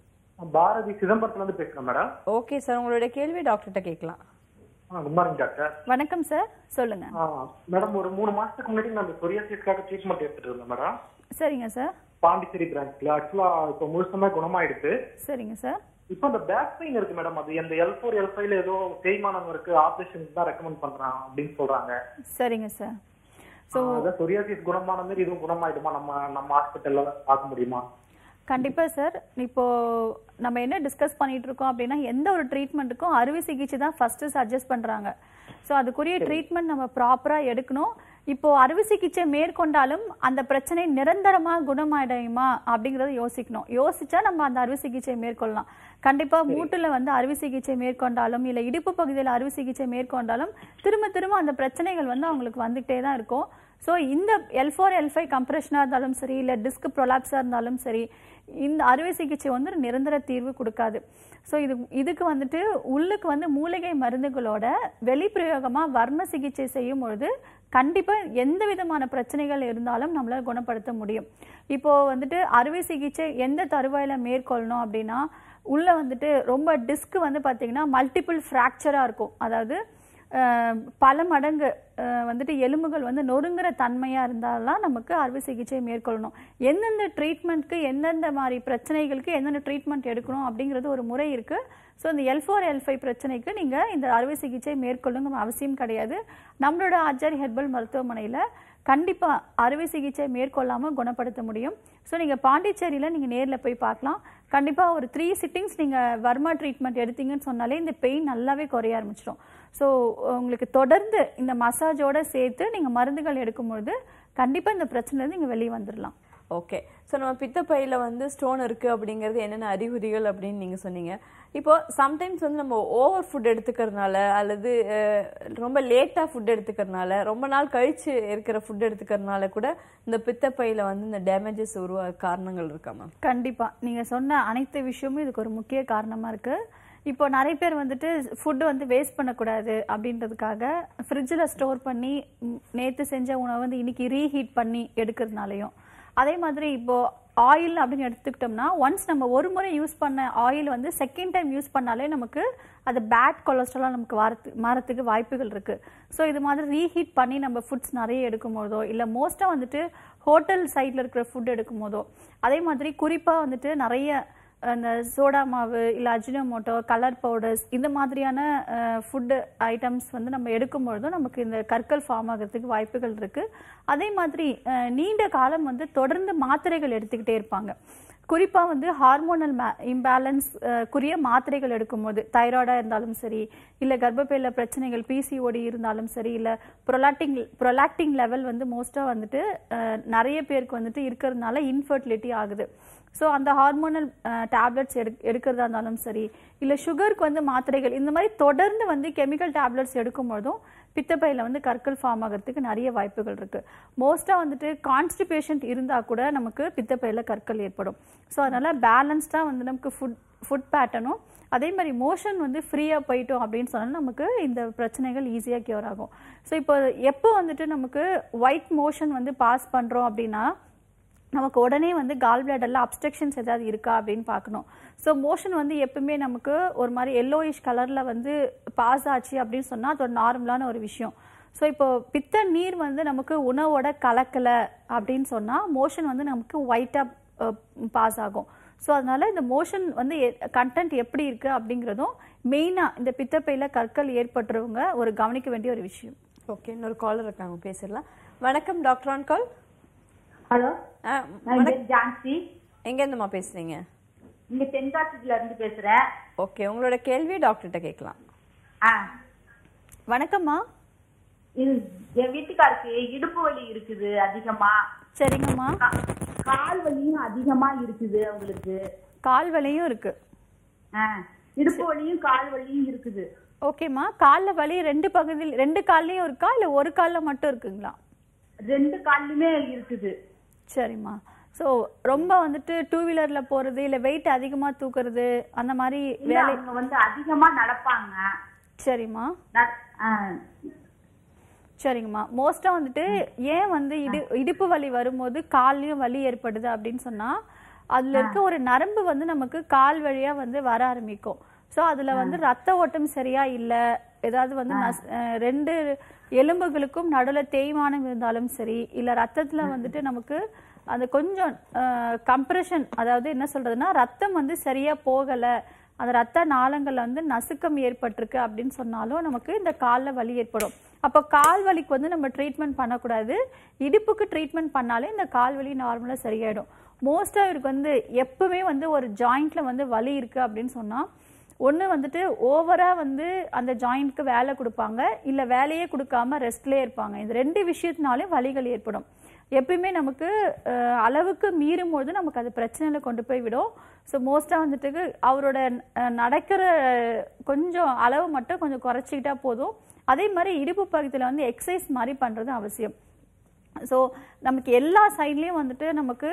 பாரதி சிதம்பரத்துல இருந்து பேசுறேன் மேடம் ஓகே சார் உங்களுடைய கேள்வி டாக்டர்கிட்ட கேட்கலாம் குட் மார்னிங் டாக்டர் வணக்கம் சார் சொல்லுங்க மேடம் ஒரு மூணு மாசத்துக்கு முன்னாடி நான் சொரியாசிஸ்க்காக ட்ரீட்மெண்ட் எடுத்துட்டு இருந்தேன் மேடம் சரிங்க சார் பாண்டிச்சேரி பிரான்ச்ல ஆக்சுவலா இப்போ முழுசுமே குணமாயிடுச்சு சரிங்க சார் இப்போ அந்த பேக் பெயின் இருக்கு மேடம் அது அந்த எல் ஃபோர் எல் ஃபைவ்ல ஏதோ தேய்மானம் இருக்கு ஆபரேஷன் தான் ரெக்கமெண்ட் பண்றான் அப்படின்னு சொல்றாங்க சரிங்க சார் ஸோ அதான் சொரியாசிஸ் குணமான மாதிரி இதுவும் குணமாயிடுமா நம்ம நம்ம ஹாஸ்பிட்டல்ல பார்க்க முடியுமா கண்டிப்பா சார் இப்போ நம்ம என்ன டிஸ்கஸ் பண்ணிட்டு இருக்கோம் அப்படின்னா எந்த ஒரு ட்ரீட்மெண்ட்டுக்கும் அறுவை சிகிச்சை தான் ஃபர்ஸ்ட் சஜஸ்ட் பண்றாங்க ஸோ அதுக்குரிய ட்ரீட்மெண்ட் நம்ம ப்ராப்பரா எடுக்கணும் இப்போ அறுவை சிகிச்சை மேற்கொண்டாலும் அந்த பிரச்சனை நிரந்தரமா குணமாயிடுமா அப்படிங்கறத யோசிக்கணும் யோசிச்சா நம்ம அந்த அறுவை சிகிச்சை மேற்கொள்ளலாம் கண்டிப்பா மூட்டுல வந்து அறுவை சிகிச்சை மேற்கொண்டாலும் இல்ல இடுப்பு பகுதியில் அறுவை சிகிச்சை மேற்கொண்டாலும் திரும்ப திரும்ப அந்த பிரச்சனைகள் வந்து அவங்களுக்கு வந்துகிட்டே தான் இருக்கும் ஸோ இந்த எல் ஃபோர் எல் ஃபைவ் கம்ப்ரெஷனாக இருந்தாலும் சரி இல்லை டிஸ்க் ப்ரொலாப்ஸாக இருந்தாலும் சரி இந்த அறுவை சிகிச்சை வந்து ஒரு நிரந்தர தீர்வு கொடுக்காது ஸோ இது இதுக்கு வந்துட்டு உள்ளுக்கு வந்து மூலிகை மருந்துகளோட வெளிப்பிரயோகமாக வர்ம சிகிச்சை செய்யும் பொழுது கண்டிப்பாக எந்த விதமான பிரச்சனைகள் இருந்தாலும் நம்மளால குணப்படுத்த முடியும் இப்போ வந்துட்டு அறுவை சிகிச்சை எந்த தருவாயில் மேற்கொள்ளணும் அப்படின்னா உள்ள வந்துட்டு ரொம்ப டிஸ்க் வந்து பார்த்தீங்கன்னா மல்டிபிள் ஃப்ராக்சராக இருக்கும் அதாவது அஹ், பல மடங்கு அஹ், வந்துட்டு எலும்புகள் வந்து நொறுங்குற தன்மையாக இருந்தாலாம் நமக்கு அறுவை சிகிச்சை மேற்கொள்ளணும் எந்தெந்த ட்ரீட்மெண்ட்க்கு எந்தெந்த மாதிரி பிரச்சனைகளுக்கு எந்தெந்த ட்ரீட்மெண்ட் எடுக்கணும் அப்படிங்கிறது ஒரு முறை இருக்குது ஸோ இந்த எல் ஃபோர் எல் ஃபைவ் பிரச்சனைக்கு நீங்கள் இந்த அறுவை சிகிச்சை மேற்கொள்ளுங்க அவசியம் கிடையாது நம்மளோட ஆச்சாரி ஹெர்பல் மருத்துவமனையில் கண்டிப்பாக அறுவை சிகிச்சை மேற்கொள்ளாமல் குணப்படுத்த முடியும் ஸோ நீங்கள் பாண்டிச்சேரியில் நீங்கள் நேரில் போய் பார்க்கலாம் கண்டிப்பாக ஒரு த்ரீ சிட்டிங்ஸ் நீங்கள் வர்மா ட்ரீட்மெண்ட் எடுத்தீங்கன்னு சொன்னாலே இந்த பெயின் நல்லாவே குறைய ஆரம்பிச்சிடும் ஸோ உங்களுக்கு தொடர்ந்து இந்த மசாஜோட சேர்த்து நீங்கள் மருந்துகள் எடுக்கும்பொழுது கண்டிப்பாக இந்த பிரச்சனையிலேருந்து நீங்கள் வெளியே வந்துடலாம் ஓகே ஸோ நம்ம பித்தப்பையில வந்து ஸ்டோன் இருக்கு அப்படிங்கிறது என்னென்ன அறிகுறிகள் அப்படின்னு நீங்க சொன்னீங்க இப்போ சம்டைம்ஸ் வந்து நம்ம ஓவர் ஃபுட் எடுத்துக்கிறதுனால அல்லது அஹ், ரொம்ப லேட்டா ஃபுட் எடுத்துக்கிறதுனால ரொம்ப நாள் கழிச்சு இருக்கிற ஃபுட் எடுத்துக்கிறதுனால கூட இந்த பித்தப்பையில வந்து இந்த டேமேஜஸ் உருவாக காரணங்கள் இருக்கா மேம் கண்டிப்பா நீங்க சொன்ன அனைத்து விஷயமும் இதுக்கு ஒரு முக்கிய காரணமா இருக்கு இப்போ நிறைய பேர் வந்துட்டு ஃபுட்டு வந்து வேஸ்ட் பண்ணக்கூடாது அப்படின்றதுக்காக ஃப்ரிட்ஜில் ஸ்டோர் பண்ணி ம், நேத்து செஞ்ச உணவை வந்து இன்னைக்கு ரீஹீட் பண்ணி எடுக்கிறதுனாலையும் அதே மாதிரி இப்போ ஆயில் அப்படின்னு எடுத்துக்கிட்டோம்னா ஒன்ஸ் நம்ம ஒரு முறை யூஸ் பண்ண ஆயில் வந்து செகண்ட் டைம் யூஸ் பண்ணாலே நமக்கு அது பேட் கொலஸ்ட்ராலாக நமக்கு வரத்து மாறத்துக்கு வாய்ப்புகள் இருக்கு ஸோ இது மாதிரி ரீஹீட் பண்ணி நம்ம ஃபுட்ஸ் நிறைய எடுக்கும் போதோ இல்லை மோஸ்ட்டாக வந்துட்டு ஹோட்டல் சைடில் இருக்கிற ஃபுட் எடுக்கும் போதோ அதே மாதிரி குறிப்பாக வந்துட்டு நிறைய அந்த சோடா மாவு இல்லை அஜினோமோட்டோ கலர் பவுடர்ஸ் இந்த மாதிரியான ஃபுட்டு ஐட்டம்ஸ் வந்து நம்ம எடுக்கும் பொழுதும் நமக்கு இந்த கற்கள் ஃபார்ம் ஆகிறதுக்கு வாய்ப்புகள் இருக்கு அதே மாதிரி அஹ், நீண்ட காலம் வந்து தொடர்ந்து மாத்திரைகள் எடுத்துக்கிட்டே இருப்பாங்க குறிப்பா வந்து ஹார்மோனல் இம்பேலன்ஸ் குறிய மாத்திரைகள் எடுக்கும்போது தைராய்டாக இருந்தாலும் சரி இல்லை கர்ப்பப்பையில் பிரச்சனைகள் பிசிஓடி இருந்தாலும் சரி இல்லை ப்ரொலாக்டிங் ப்ரொலாக்டிங் லெவல் வந்து மோஸ்ட்டாக வந்துட்டு அஹ், நிறைய பேருக்கு வந்துட்டு இருக்கிறதுனால இன்ஃபர்டிலிட்டி ஆகுது ஸோ அந்த ஹார்மோனல் டேப்லெட்ஸ் எடு எடுக்கிறதா இருந்தாலும் சரி இல்லை சுகருக்கு வந்து மாத்திரைகள் இந்த மாதிரி தொடர்ந்து வந்து கெமிக்கல் டேப்லெட்ஸ் எடுக்கும்போதும் பித்தப்பையில வந்து கற்கள் ஃபார்ம் ஆகிறதுக்கு நிறைய வாய்ப்புகள் இருக்கு மோஸ்டா வந்துட்டு கான்ஸ்டிபேஷன் இருந்தா கூட நமக்கு பித்தப்பையில கற்கள் ஏற்படும் ஸோ அதனால பேலன்ஸ்டா வந்து நமக்கு ஃபுட் ஃபுட் பேட்டர்னும் அதே மாதிரி மோஷன் வந்து ஃப்ரீயாக போயிட்டோம் அப்படின்னு சொன்னால் நமக்கு இந்த பிரச்சனைகள் ஈஸியாக கியூர் ஆகும் ஸோ இப்போ எப்போ வந்துட்டு நமக்கு ஒயிட் மோஷன் வந்து பாஸ் பண்ணுறோம் அப்படின்னா நமக்கு உடனே வந்து கால் பிளாடர்ல அப்ஸ்ட்ரக்ஷன்ஸ் ஏதாவது இருக்கா அப்படின்னு பார்க்கணும் ஸோ மோஷன் வந்து எப்பவுமே நமக்கு ஒரு மாதிரி எல்லோயிஷ் கலரில் வந்து பாஸ் ஆச்சு அப்படின்னு சொன்னால் அது ஒரு நார்மலான ஒரு விஷயம் ஸோ இப்போ பித்த நீர் வந்து நமக்கு உணவோட கலக்கலை அப்படின்னு சொன்னால் மோஷன் வந்து நமக்கு ஒயிட்டாக பாஸ் ஆகும் ஸோ அதனால இந்த மோஷன் வந்து கண்டென்ட் எப்படி இருக்கு அப்படிங்கிறதும் மெயினாக இந்த பித்தப்பையில கற்கள் ஏற்பட்டுறவங்க ஒரு கவனிக்க வேண்டிய ஒரு விஷயம் ஓகே இன்னொரு காலர் இருக்காங்க பேசிடலாம் வணக்கம் டாக்டர் ஆன் கால் ஹலோ ஆ, நான் பேர் ஜான்சி எங்க இருந்துமா பேசுறீங்க இங்க தென்காசில இருந்து பேசுறேன் ஓகே உங்களோட கேள்வி டாக்டர்கிட்ட கேட்கலாம் ஆ வணக்கம்மா இது என் வீட்டுக்காருக்கு இடுப்பு வலி இருக்குது அதிகமா சரிங்கம்மா கா- கால் வலியும் அதிகமா இருக்குது அவங்களுக்கு கால் வலியும் இருக்கு ஆ இடுப்பு வலியும் கால் வலியும் இருக்குது ஓகேம்மா கால்ல வலி ரெண்டு பகுதியில் ரெண்டு கால்லயும் இருக்கா இல்ல ஒரு கால்ல மட்டும் இருக்குங்களா ரெண்டு கால்லுமே இருக்குது சரிம்மா ஸோ ரொம்ப வந்துட்டு டூ வீலர்ல போறது இல்ல வெயிட் அதிகமா தூக்குறது அந்த மாதிரி இல்ல வேலை அவங்க வந்து அதிகமா நடப்பாங்க சரிம்மா நட- ஆ, சரிங்கம்மா மோஸ்டா வந்துட்டு ஏன் வந்து இடு இடுப்பு வலி வரும்போது கால்லயும் வலி ஏற்படுது அப்படின்னு சொன்னா அதுல இருக்க ஒரு நரம்பு வந்து நமக்கு கால் வழியா வந்து வர ஆரம்பிக்கும் சோ அதுல வந்து ரத்த ஓட்டம் சரியா இல்ல ஏதாவது வந்து நஸ்- அஹ் ரெண்டு எலும்புகளுக்கும் நடுவுல தேய்மானம் இருந்தாலும் சரி இல்ல ரத்தத்துல வந்துட்டு நமக்கு அந்த கொஞ்சம் கம்ப்ரெஷன் அதாவது என்ன சொல்றதுன்னா ரத்தம் வந்து சரியா போகல அந்த ரத்த நாளங்கள்ல வந்து நசுக்கம் ஏற்பட்டிருக்கு அப்படின்னு சொன்னாலும் நமக்கு இந்த கால்ல வலி ஏற்படும் அப்போ கால் வலிக்கு வந்து நம்ம ட்ரீட்மெண்ட் பண்ணக்கூடாது இடுப்புக்கு ட்ரீட்மெண்ட் பண்ணாலே இந்த கால் வலி நார்மலா சரியாயிடும் மோஸ்டா இவருக்கு வந்து எப்பவுமே வந்து ஒரு ஜாயிண்ட்ல வந்து வலி இருக்கு அப்படின்னு சொன்னா ஒண்ணு வந்துட்டு ஓவரா வந்து அந்த ஜாயிண்ட்க்கு வேலை கொடுப்பாங்க இல்ல வேலையே கொடுக்காம ரெஸ்ட்லயே இருப்பாங்க இந்த ரெண்டு விஷயத்தினாலே வலிகள் ஏற்படும் எப்பயுமே நமக்கு அஹ், அளவுக்கு மீறும் போது நமக்கு அது பிரச்சனையில கொண்டு போய் விடும் ஸோ மோஸ்ட்டாக வந்துட்டு அவரோட அஹ், நடக்கிற கொஞ்சம் அளவு மட்டும் கொஞ்சம் குறைச்சிக்கிட்டா போதும் அதே மாதிரி இடுப்பு பகுதியில் வந்து எக்ஸசைஸ் மாதிரி பண்ணுறது அவசியம் ஸோ நமக்கு எல்லா சைட்லேயும் வந்துட்டு நமக்கு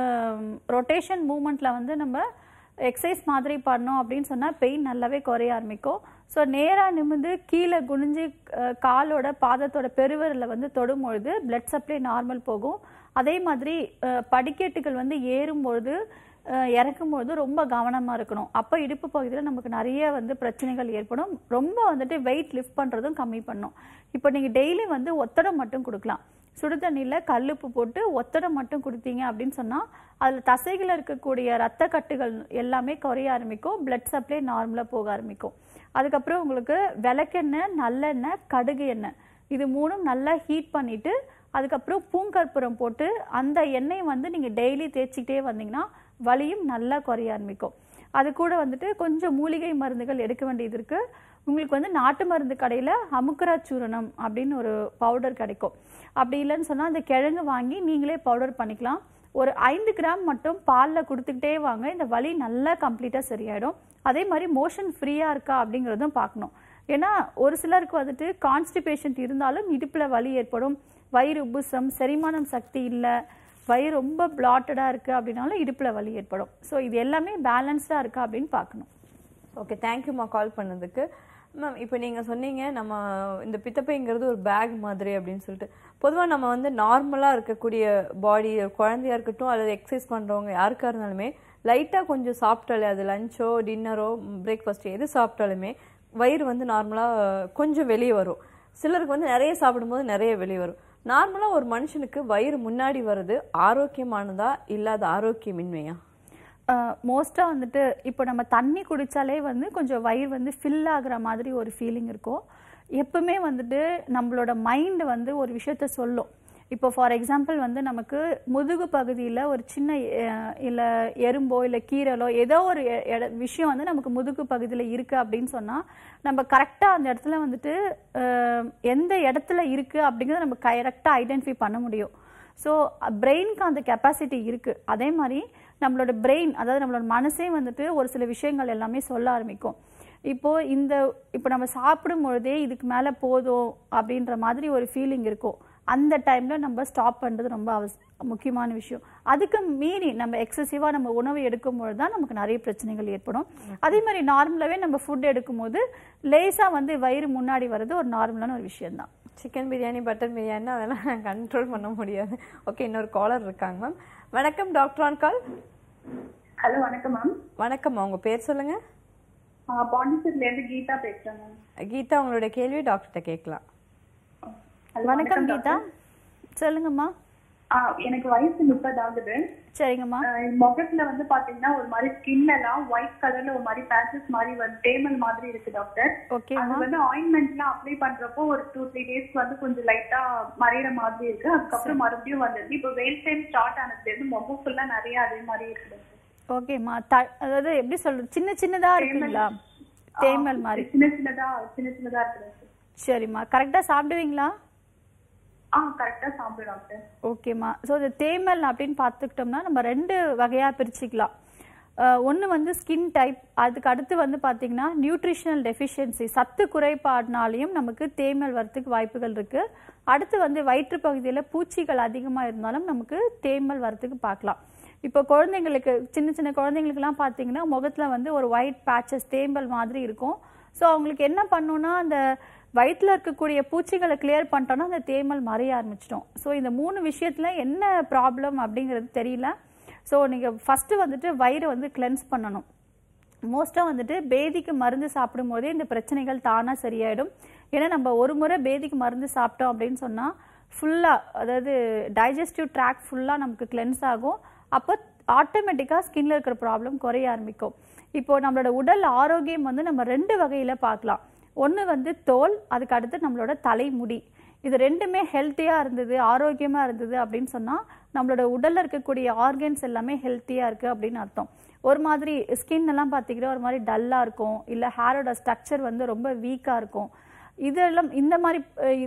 ரொட்டேஷன் மூமெண்ட்டில் வந்து நம்ம எக்ஸசைஸ் மாதிரி பண்ணோம் அப்படின்னு சொன்னால் பெயின் நல்லாவே குறைய ஆரம்பிக்கும் ஸோ நேராக நிமிர்ந்து கீழே குனிஞ்சு அஹ், காலோட பாதத்தோட பெருவரில் வந்து தொடும்பொழுது பிளட் சப்ளை நார்மல் போகும் அதே மாதிரி அஹ், படிக்கட்டுகள் வந்து ஏறும்பொழுது அஹ், இறக்கும்பொழுது ரொம்ப கவனமாக இருக்கணும் அப்போ இடுப்பு பகுதியில் நமக்கு நிறைய வந்து பிரச்சனைகள் ஏற்படும் ரொம்ப வந்துட்டு வெயிட் லிஃப்ட் பண்ணுறதும் கம்மி பண்ணும் இப்போ நீங்கள் டெய்லி வந்து ஒத்தடம் மட்டும் கொடுக்கலாம் சுடு தண்ணியில் கல்லுப்பு போட்டு ஒத்தடம் மட்டும் கொடுத்தீங்க அப்படின்னு சொன்னால் அதில் தசைகளில் இருக்கக்கூடிய ரத்த கட்டுகள் எல்லாமே குறைய ஆரம்பிக்கும் பிளட் சப்ளை நார்மலாக போக ஆரம்பிக்கும் அதுக்கப்புறம் உங்களுக்கு விளக்கெண்ணெய் நல்லெண்ணெய் கடுகு எண்ணெய் இது மூணும் நல்லா ஹீட் பண்ணிட்டு அதுக்கப்புறம் பூங்கற்புரம் போட்டு அந்த எண்ணெய் வந்து நீங்கள் டெய்லி தேய்ச்சிக்கிட்டே வந்தீங்கன்னா வலியும் நல்லா குறைய ஆரம்பிக்கும் அது கூட வந்துட்டு கொஞ்சம் மூலிகை மருந்துகள் எடுக்க வேண்டியது இருக்கு உங்களுக்கு வந்து நாட்டு மருந்து கடையில் அமுக்குரா சூரணம் அப்படின்னு ஒரு பவுடர் கிடைக்கும் அப்படி இல்லைன்னு சொன்னால் அந்த கிழங்கு வாங்கி நீங்களே பவுடர் பண்ணிக்கலாம் ஒரு ஐந்து கிராம் மட்டும் பாலில் கொடுத்துக்கிட்டே வாங்க இந்த வலி நல்லா கம்ப்ளீட்டாக சரியாயிடும் அதே மாதிரி மோஷன் ஃப்ரீயாக இருக்கா அப்படிங்கிறதும் பார்க்கணும் ஏன்னா ஒரு சிலருக்கு வந்துட்டு கான்ஸ்டிபேஷன் இருந்தாலும் இடுப்பில் வலி ஏற்படும் வயிறு உப்புசம் செரிமானம் சக்தி இல்லை வயிறு ரொம்ப பிளாட்டடாக இருக்குது அப்படின்னாலும் இடுப்பில் வலி ஏற்படும் ஸோ இது எல்லாமே பேலன்ஸ்டாக இருக்கா அப்படின்னு பார்க்கணும் ஓகே தேங்க்யூம்மா கால் பண்ணதுக்கு மேம் இப்போ நீங்கள் சொன்னீங்க நம்ம இந்த பித்தப்பைங்கிறது ஒரு பேக் மாதிரி அப்படின்னு சொல்லிட்டு பொதுவாக நம்ம வந்து நார்மலாக இருக்கக்கூடிய பாடி குழந்தையா இருக்கட்டும் அல்லது எக்ஸசைஸ் பண்ணுறவங்க யாருக்கா இருந்தாலுமே லைட்டாக கொஞ்சம் சாப்பிட்டாலே அது லஞ்சோ டின்னரோ பிரேக்ஃபாஸ்ட் எது சாப்பிட்டாலுமே வயிறு வந்து நார்மலாக கொஞ்சம் வெளியே வரும் சிலருக்கு வந்து நிறைய சாப்பிடும்போது நிறைய வெளியே வரும் நார்மலாக ஒரு மனுஷனுக்கு வயிறு முன்னாடி வர்றது ஆரோக்கியமானதா இல்லாத ஆரோக்கியமின்மையா மோஸ்ட்டாக வந்துட்டு இப்போ நம்ம தண்ணி குடித்தாலே வந்து கொஞ்சம் வயிறு வந்து ஃபில் ஆகுற மாதிரி ஒரு ஃபீலிங் இருக்கும் எப்பவுமே வந்துட்டு நம்மளோட மைண்ட் வந்து ஒரு விஷயத்த சொல்லும் இப்போ ஃபார் எக்ஸாம்பிள் வந்து நமக்கு முதுகு பகுதியில் ஒரு சின்ன இல்லை எறும்போ இல்லை கீரலோ ஏதோ ஒரு எ- எட- விஷயம் வந்து நமக்கு முதுகு பகுதியில் இருக்குது அப்படின்னு சொன்னால் நம்ம கரெக்டாக அந்த இடத்துல வந்துட்டு அஹ், எந்த இடத்துல இருக்குது அப்படிங்கிறத நம்ம கரெக்டாக ஐடென்டிஃபை பண்ண முடியும் ஸோ பிரெயினுக்கு அந்த கெப்பாசிட்டி இருக்குது அதே மாதிரி நம்மளோட பிரெயின் அதாவது நம்மளோட மனசே வந்துட்டு ஒரு சில விஷயங்கள் எல்லாமே சொல்ல ஆரம்பிக்கும் இப்போ இந்த இப்போ நம்ம சாப்பிடும் பொழுதே இதுக்கு மேல போதும் அப்படின்ற மாதிரி ஒரு ஃபீலிங் இருக்கும் அந்த டைம்ல நம்ம ஸ்டாப் பண்றது ரொம்ப அவஸ் முக்கியமான விஷயம் அதுக்கு மீறி நம்ம எக்ஸசிவா நம்ம உணவு எடுக்கும் பொழுது தான் நமக்கு நிறைய பிரச்சனைகள் ஏற்படும் அதே மாதிரி நார்மலாவே நம்ம ஃபுட் எடுக்கும்போது லேசா வந்து வயிறு முன்னாடி வர்றது ஒரு நார்மலான ஒரு விஷயம் தான் சிக்கன் பிரியாணி பட்டர் பிரியாணி அதெல்லாம் கண்ட்ரோல் பண்ண முடியாது ஓகே இன்னொரு காலர் இருக்காங்க மேம் வணக்கம் டாக்டர் ஆன் கால் ஹலோ வணக்கம் மேம் வணக்கம் உங்க பேர் சொல்லுங்க பாண்டிச்சேரில இருந்து கீதா பேசுறேன் மேம் கீதா உங்களுடைய கேள்வி டாக்டர்கிட்ட கேட்கலாம் Hello, வணக்கம் கீதா டாக்டர். சொல்லுங்கம்மா ஆ, எனக்கு வயசு முப்பது ஆகுது சரிங்கம்மா ஆஹ் முகத்துல வந்து பாத்தீங்கன்னா ஒரு மாதிரி ஸ்கின் எல்லாம் ஒயிட் கலர்ல ஒரு மாதிரி பேச்சஸ் மாதிரி வந்து தேமல் மாதிரி இருக்கு டாக்டர் ஓகேம்மா அது வந்து ஆயின்மெண்ட்லாம் அப்ளை பண்றப்போ ஒரு டூ த்ரீ டேஸ் வந்து கொஞ்சம் லைட்டா மறையிற மாதிரி இருக்கு அதுக்கப்புறம் மறுபடியும் வந்தது இப்போ வெயில் டைம் ஸ்டார்ட் ஆனதுல இருந்து முகம் ஃபுல்லா நிறைய அதே மாதிரி இருக்கு doctor. ஓகேம்மா த- அதாவது எப்படி சொல்றது சின்ன சின்னதா இருக்குங்களா தேமல் மாதிரி சின்ன சின்னதா சின்ன சின்னதா இருக்கு doctor. சரிம்மா கரெக்டா சாப்பிடுவீங்களா ஆ கரெக்டா சாப்பிடு டாக்டர் ஓகேம்மா ஸோ இந்த தேமல் அப்படின்னு பார்த்துக்கிட்டோம்னா நம்ம ரெண்டு வகையா பிரிச்சுக்கலாம் ஒன்று வந்து ஸ்கின் டைப் அதுக்கு அடுத்து வந்து பார்த்தீங்கன்னா நியூட்ரிஷனல் டெஃபிஷியன்சி சத்து குறைபாடுனாலையும் நமக்கு தேமல் வரத்துக்கு வாய்ப்புகள் இருக்கு அடுத்து வந்து வயிற்று பகுதியில் பூச்சிகள் அதிகமாக இருந்தாலும் நமக்கு தேமல் வரத்துக்கு பார்க்கலாம் இப்போ குழந்தைங்களுக்கு சின்ன சின்ன குழந்தைங்களுக்குலாம் பார்த்தீங்கன்னா முகத்தில் வந்து ஒரு ஒயிட் பேச்சஸ் தேம்பல் மாதிரி இருக்கும் ஸோ அவங்களுக்கு என்ன பண்ணுன்னா அந்த வயிற்றுல இருக்கக்கூடிய பூச்சிகளை கிளியர் பண்ணிட்டோம்னா அந்த தேமல் மறைய ஆரம்பிச்சிட்டோம் ஸோ இந்த மூணு விஷயத்துல என்ன ப்ராப்ளம் அப்படிங்கிறது தெரியல ஸோ நீங்கள் ஃபஸ்ட்டு வந்துட்டு வயிறை வந்து கிளென்ஸ் பண்ணணும் மோஸ்ட்டாக வந்துட்டு பேதிக்கு மருந்து சாப்பிடும் போதே இந்த பிரச்சனைகள் தானாக சரியாயிடும் ஏன்னா நம்ம ஒரு முறை பேதிக்கு மருந்து சாப்பிட்டோம் அப்படின்னு சொன்னால் ஃபுல்லாக அதாவது டைஜஸ்டிவ் ட்ராக் ஃபுல்லாக நமக்கு கிளென்ஸ் ஆகும் அப்போ ஆட்டோமேட்டிக்காக ஸ்கின்ல இருக்கிற ப்ராப்ளம் குறைய ஆரம்பிக்கும் இப்போ நம்மளோட உடல் ஆரோக்கியம் வந்து நம்ம ரெண்டு வகையில் பார்க்கலாம் ஒன்று வந்து தோல் அதுக்கு அடுத்து நம்மளோட தலைமுடி இது ரெண்டுமே ஹெல்த்தியாக இருந்தது ஆரோக்கியமாக இருந்தது அப்படின்னு சொன்னால் நம்மளோட உடலில் இருக்கக்கூடிய ஆர்கன்ஸ் எல்லாமே ஹெல்த்தியாக இருக்குது அப்படின்னு அர்த்தம் ஒரு மாதிரி ஸ்கின் எல்லாம் பார்த்தீங்கன்னா ஒரு மாதிரி டல்லாக இருக்கும் இல்லை ஹேரோட ஸ்ட்ரக்சர் வந்து ரொம்ப வீக்காக இருக்கும் இதெல்லாம் இந்த மாதிரி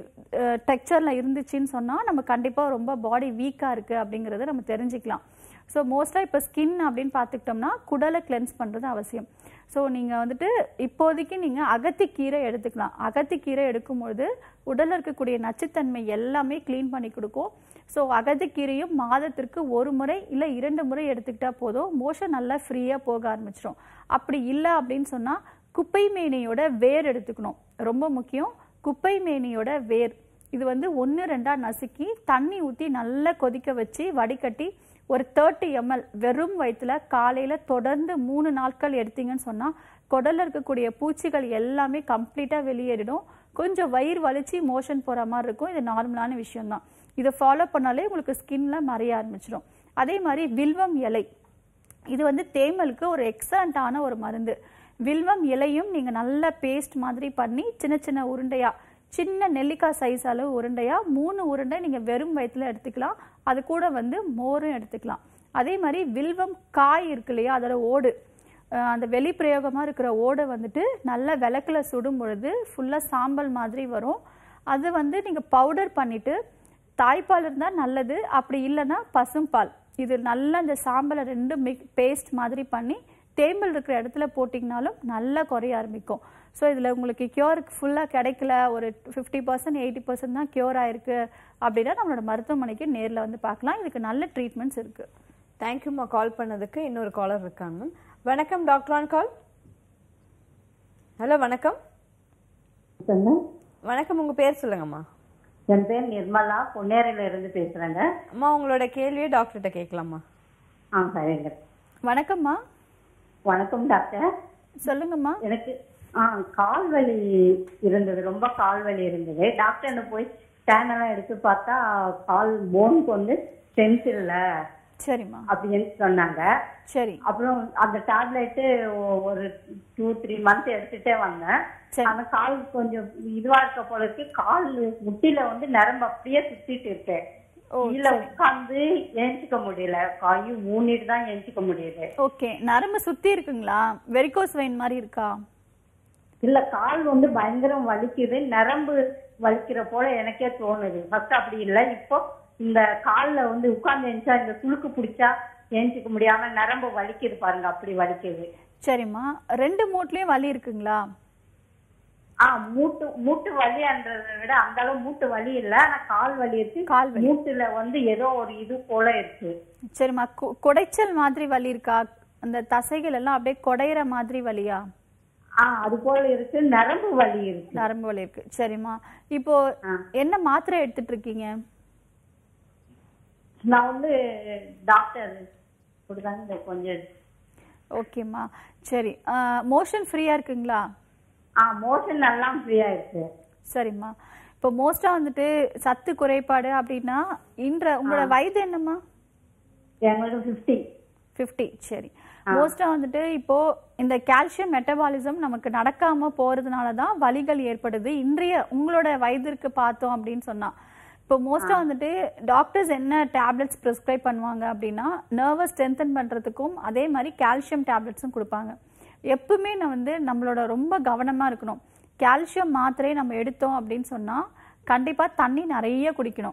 டெக்ஸ்சரில் இருந்துச்சுன்னு சொன்னால் நம்ம கண்டிப்பாக ரொம்ப பாடி வீக்காக இருக்குது அப்படிங்கிறத நம்ம தெரிஞ்சுக்கலாம் ஸோ மோஸ்ட்டாக இப்போ ஸ்கின் அப்படின்னு பார்த்துக்கிட்டோம்னா குடலை கிளென்ஸ் பண்ணுறது அவசியம் ஸோ நீங்கள் வந்துட்டு இப்போதைக்கு நீங்கள் அகத்திக்கீரை எடுத்துக்கலாம் அகத்திக்கீரை எடுக்கும்பொழுது உடலில் இருக்கக்கூடிய நச்சுத்தன்மை எல்லாமே க்ளீன் பண்ணி கொடுக்கும் ஸோ அகத்திக்கீரையும் மாதத்திற்கு ஒரு முறை இல்லை இரண்டு முறை எடுத்துக்கிட்டா போதும் மோஷன் நல்லா ஃப்ரீயாக போக ஆரம்பிச்சிடும் அப்படி இல்லை அப்படின்னு சொன்னால் குப்பை மேனியோட வேர் எடுத்துக்கணும் ரொம்ப முக்கியம் குப்பை மேனியோட வேர் இது வந்து ஒன்று ரெண்டா நசுக்கி தண்ணி ஊற்றி நல்லா கொதிக்க வச்சு வடிகட்டி ஒரு தேர்ட்டி எம்எல் வெறும் வயிற்றுல காலையில் தொடர்ந்து மூணு நாட்கள் எடுத்தீங்கன்னு சொன்னால் குடல்ல இருக்கக்கூடிய பூச்சிகள் எல்லாமே கம்ப்ளீட்டாக வெளியேறிடும் கொஞ்சம் வயிறு வலிச்சு மோஷன் போகிற மாதிரி இருக்கும் இது நார்மலான விஷயம்தான் இதை ஃபாலோ பண்ணாலே உங்களுக்கு ஸ்கின்ல மறைய ஆரம்பிச்சிடும் அதே மாதிரி வில்வம் இலை இது வந்து தேமலுக்கு ஒரு எக்ஸலண்ட்டான ஒரு மருந்து வில்வம் இலையும் நீங்க நல்ல பேஸ்ட் மாதிரி பண்ணி சின்ன சின்ன உருண்டையா சின்ன நெல்லிக்காய் சைஸ் அளவு உருண்டையா மூணு உருண்டை நீங்க வெறும் வயிற்றுல எடுத்துக்கலாம் அது கூட வந்து மோரும் எடுத்துக்கலாம் அதே மாதிரி வில்வம் காய் இருக்கு இல்லையா அதோட ஓடு அஹ் அந்த வெளிப்பிரயோகமா இருக்கிற ஓடை வந்துட்டு நல்ல விளக்குல சுடும் பொழுது ஃபுல்லா சாம்பல் மாதிரி வரும் அது வந்து நீங்க பவுடர் பண்ணிட்டு தாய்ப்பால் இருந்தால் நல்லது அப்படி இல்லைன்னா பசும்பால் இது நல்லா இந்த சாம்பலை ரெண்டு மிக் பேஸ்ட் மாதிரி பண்ணி தேம்பல் இருக்கிற இடத்துல போட்டிங்கனாலும் நல்லா குறைய ஆரம்பிக்கும் ஸோ இதில் உங்களுக்கு கியூர் ஃபுல்லாக கிடைக்கல ஒரு ஃபிஃப்டி பர்சன்ட் எயிட்டி பர்சன்ட் தான் கியூர் ஆயிருக்கு அப்படின்னா நம்மளோட மருத்துவமனைக்கு நேரில் வந்து பார்க்கலாம் இதுக்கு நல்ல ட்ரீட்மெண்ட்ஸ் இருக்குது தேங்க்யூம்மா கால் பண்ணதுக்கு இன்னொரு காலர் இருக்காங்க மேம் வணக்கம் டாக்டர் ஆன் கால் ஹலோ வணக்கம் சொல்லுங்க. வணக்கம் உங்க பேர் சொல்லுங்கம்மா என் பேர் நிர்மலா பொன்னேரியில இருந்து பேசுறேங்க அம்மா உங்களோட கேள்வியை டாக்டர்கிட்ட கேட்கலாமா ஆ சரிங்க வணக்கம்மா வணக்கம் டாக்டர் சொல்லுங்கம்மா எனக்கு ஆ கால் வலி இருந்தது ரொம்ப கால் வலி இருந்தது டாக்டர் போய் ஸ்கேன் எல்லாம் எடுத்து பார்த்தா கால் போனுக்கு வந்து ஸ்ட்ரென்த் இல்ல சரிம்மா அப்படின்னு சொன்னாங்க சரி அப்புறம் அந்த டேப்லெட்டு ஒரு டூ த்ரீ மந்த் எடுத்துட்டே வந்தேன் சரி. அந்த கால் கொஞ்சம் இதுவா இருக்க போல இருக்கு கால் முட்டில வந்து நரம்பு அப்படியே சுத்திட்டு இருக்கு ஓ, கீழே உட்காந்து ஏஞ்சிக்க முடியல கையும் ஊனிட்டு தான் ஏஞ்சிக்க முடியுது ஓகே நரம்பு சுற்றி இருக்குங்களா வெரிகோஸ் வெயின் மாதிரி இருக்கா இல்ல கால் வந்து பயங்கரம் வலிக்குது நரம்பு வலிக்கிற போல எனக்கே தோணுது ஃபர்ஸ்ட் அப்படி இல்ல இப்போ இந்த கால்ல வந்து உட்கார்ந்து எழுந்தா இந்த சுளுக்கு பிடிச்சா ஏஞ்சிக்க முடியாம நரம்பு வலிக்குது பாருங்க அப்படி வலிக்குது சரிம்மா ரெண்டு மூட்லயும் வலி இருக்குங்களா ஆ மூட்டு மூட்டு வலின்றதை விட அந்த அளவு மூட்டு வலி இல்ல ஆனா கால் வலி இருக்கு கால் வலி. மூட்டுல வந்து ஏதோ ஒரு இது போல இருக்கு சரிம்மா கு- குடைச்சல் மாதிரி வலி இருக்கா அந்த தசைகள் எல்லாம் அப்படியே குடையிற மாதிரி வலியா ஆ அது போல இருக்கு நரம்பு வலி இருக்கு நரம்பு வலி இருக்கு சரிம்மா இப்போ என்ன மாத்திரை எடுத்துட்டு இருக்கீங்க நான் வந்து டாக்டர் கொடுத்தாங்க இந்த கொஞ்சம் ஓகேம்மா சரி மோஷன் ஃப்ரீயா இருக்குங்களா ஆ மோஷன் நல்லா ஃப்ரீயா இருக்கு சரிம்மா இப்போ மோஸ்டா வந்துட்டு சத்து குறைபாடு அப்படின்னா இன்ற உங்களோட வயது என்னம்மா எங்களுக்கு ஃபிஃப்டி ஃபிஃப்டி சரி மோஸ்டா வந்துட்டு இப்போ இந்த கால்சியம் மெட்டபாலிசம் நமக்கு நடக்காம போறதுனால தான் வலிகள் ஏற்படுது இன்றைய உங்களோட வயதிற்கு பார்த்தோம் அப்படின்னு சொன்னா இப்போ மோஸ்டா வந்துட்டு டாக்டர்ஸ் என்ன டேப்லெட்ஸ் ப்ரிஸ்கிரைப் பண்ணுவாங்க அப்படின்னா நர்வை ஸ்ட்ரென்தன் பண்றதுக்கும் அதே மாதிரி கால்சியம் டேப்லெட்ஸும் கொடுப்பாங்க எப்பவுமே நான் வந்து நம்மளோட ரொம்ப கவனமா இருக்கணும் கால்சியம் மாத்திரை நம்ம எடுத்தோம் அப்படின்னு சொன்னா கண்டிப்பா தண்ணி நிறைய குடிக்கணும்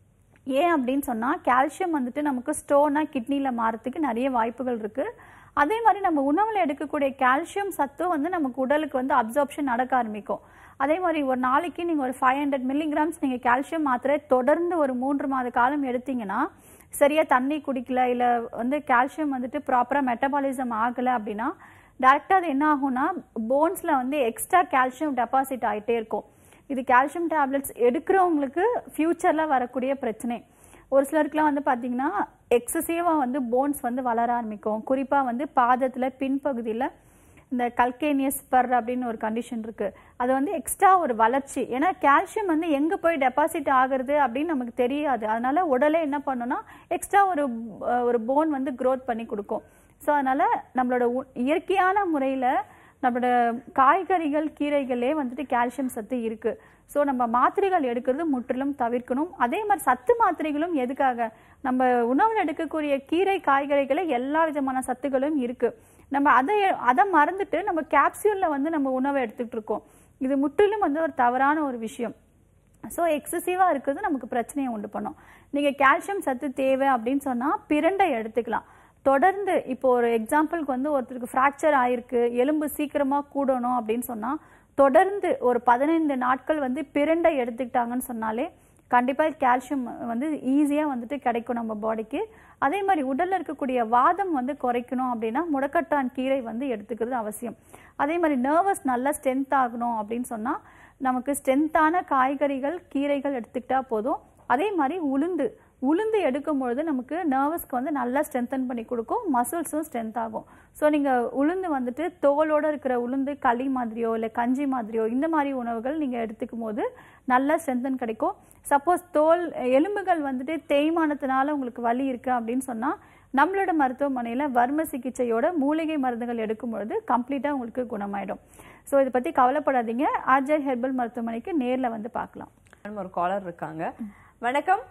ஏன் அப்படின்னு சொன்னா கால்சியம் வந்துட்டு நமக்கு ஸ்டோனா கிட்னில மாறதுக்கு நிறைய வாய்ப்புகள் இருக்கு அதே மாதிரி நம்ம உணவுல எடுக்கக்கூடிய கால்சியம் சத்தும் வந்து நமக்கு உடலுக்கு வந்து அப்சார்ப்ஷன் நடக்க ஆரம்பிக்கும் அதே மாதிரி ஒரு நாளைக்கு நீங்க ஒரு ஃபைவ் ஹண்ட்ரட் மில்லிகிராம்ஸ் நீங்க கால்சியம் மாத்திரை தொடர்ந்து ஒரு மூன்று மாத காலம் எடுத்தீங்கன்னா சரியா தண்ணி குடிக்கல இல்ல வந்து கால்சியம் வந்துட்டு ப்ராப்பரா மெட்டபாலிசம் ஆகல அப்படின்னா டைரக்டா அது என்ன ஆகும்னா போன்ஸ்ல வந்து எக்ஸ்ட்ரா கால்சியம் டெபாசிட் ஆயிட்டே இருக்கும் இது கால்சியம் டேப்லெட்ஸ் எடுக்கிறவங்களுக்கு ஃபியூச்சர்ல வரக்கூடிய பிரச்சனை ஒரு சிலருக்குலாம் வந்து பாத்தீங்கன்னா எக்ஸசிவா வந்து போன்ஸ் வந்து வளர ஆரம்பிக்கும் குறிப்பா வந்து பாதத்துல பின்பகுதியில இந்த கல்கேனியஸ் பர் அப்படின்னு ஒரு கண்டிஷன் இருக்கு அது வந்து எக்ஸ்ட்ரா ஒரு வளர்ச்சி ஏன்னா கால்சியம் வந்து எங்க போய் டெபாசிட் ஆகுறது அப்படின்னு நமக்கு தெரியாது அதனால உடலே என்ன பண்ணும்னா எக்ஸ்ட்ரா ஒரு அஹ், ஒரு போன் வந்து growth பண்ணி கொடுக்கும் ஸோ அதனால நம்மளோட உ- இயற்கையான முறையில நம்மளோட காய்கறிகள் கீரைகளே வந்துட்டு கால்சியம் சத்து இருக்கு ஸோ நம்ம மாத்திரைகள் எடுக்கிறது முற்றிலும் தவிர்க்கணும் அதே மாதிரி சத்து மாத்திரைகளும் எதுக்காக நம்ம உணவில் எடுக்கக்கூடிய கீரை காய்கறிகளை எல்லா விதமான சத்துக்களும் இருக்கு நம்ம அதை அதை மறந்துட்டு நம்ம கேப்சியூல்ல வந்து நம்ம உணவை எடுத்துக்கிட்டு இருக்கோம் இது முற்றிலும் வந்து ஒரு தவறான ஒரு விஷயம் ஸோ எக்ஸசிவாக இருக்கிறது நமக்கு பிரச்சனையை உண்டு பண்ணும் நீங்கள் கால்சியம் சத்து தேவை அப்படின்னு சொன்னால் பிரண்டை எடுத்துக்கலாம் தொடர்ந்து இப்போ ஒரு எக்ஸாம்பிளுக்கு வந்து ஒருத்தருக்கு ஃப்ராக்சர் ஆயிருக்கு எலும்பு சீக்கிரமாக கூடணும் அப்படின்னு சொன்னால் தொடர்ந்து ஒரு பதினைந்து நாட்கள் வந்து பிரண்டை எடுத்துக்கிட்டாங்கன்னு சொன்னாலே கண்டிப்பாக கால்சியம் வந்து ஈஸியாக வந்துட்டு கிடைக்கும் நம்ம பாடிக்கு அதே மாதிரி உடல்ல இருக்கக்கூடிய வாதம் வந்து குறைக்கணும் அப்படின்னா முடக்கட்டான் கீரை வந்து எடுத்துக்கிறது அவசியம் அதே மாதிரி நர்வஸ் நல்லா ஸ்ட்ரென்த் ஆகணும் அப்படின்னு சொன்னா நமக்கு ஸ்ட்ரென்த்தான காய்கறிகள் கீரைகள் எடுத்துக்கிட்டா போதும் அதே மாதிரி உளுந்து உளுந்து எடுக்கும் பொழுது நமக்கு நர்வஸ்க்கு வந்து நல்லா ஸ்ட்ரென்தன் பண்ணி கொடுக்கும் மசில்ஸும் ஸ்ட்ரென்த் ஆகும் ஸோ நீங்கள் உளுந்து வந்துட்டு தோலோட இருக்கிற உளுந்து களி மாதிரியோ இல்லை கஞ்சி மாதிரியோ இந்த மாதிரி உணவுகள் நீங்கள் எடுத்துக்கும் போது நல்ல ஸ்ட்ரென்தன் கிடைக்கும் சப்போஸ் தோல் எலும்புகள் வந்துட்டு தேய்மானத்தினால உங்களுக்கு வலி இருக்கு அப்படின்னு சொன்னால் நம்மளோட மருத்துவமனையில் வர்ம சிகிச்சையோட மூலிகை மருந்துகள் எடுக்கும் பொழுது கம்ப்ளீட்டாக உங்களுக்கு குணமாயிடும் ஸோ இதை பற்றி கவலைப்படாதீங்க ஆர்ஜர் ஹெர்பல் மருத்துவமனைக்கு நேரில் வந்து பார்க்கலாம் ஒரு காலர் இருக்காங்க வணக்கம்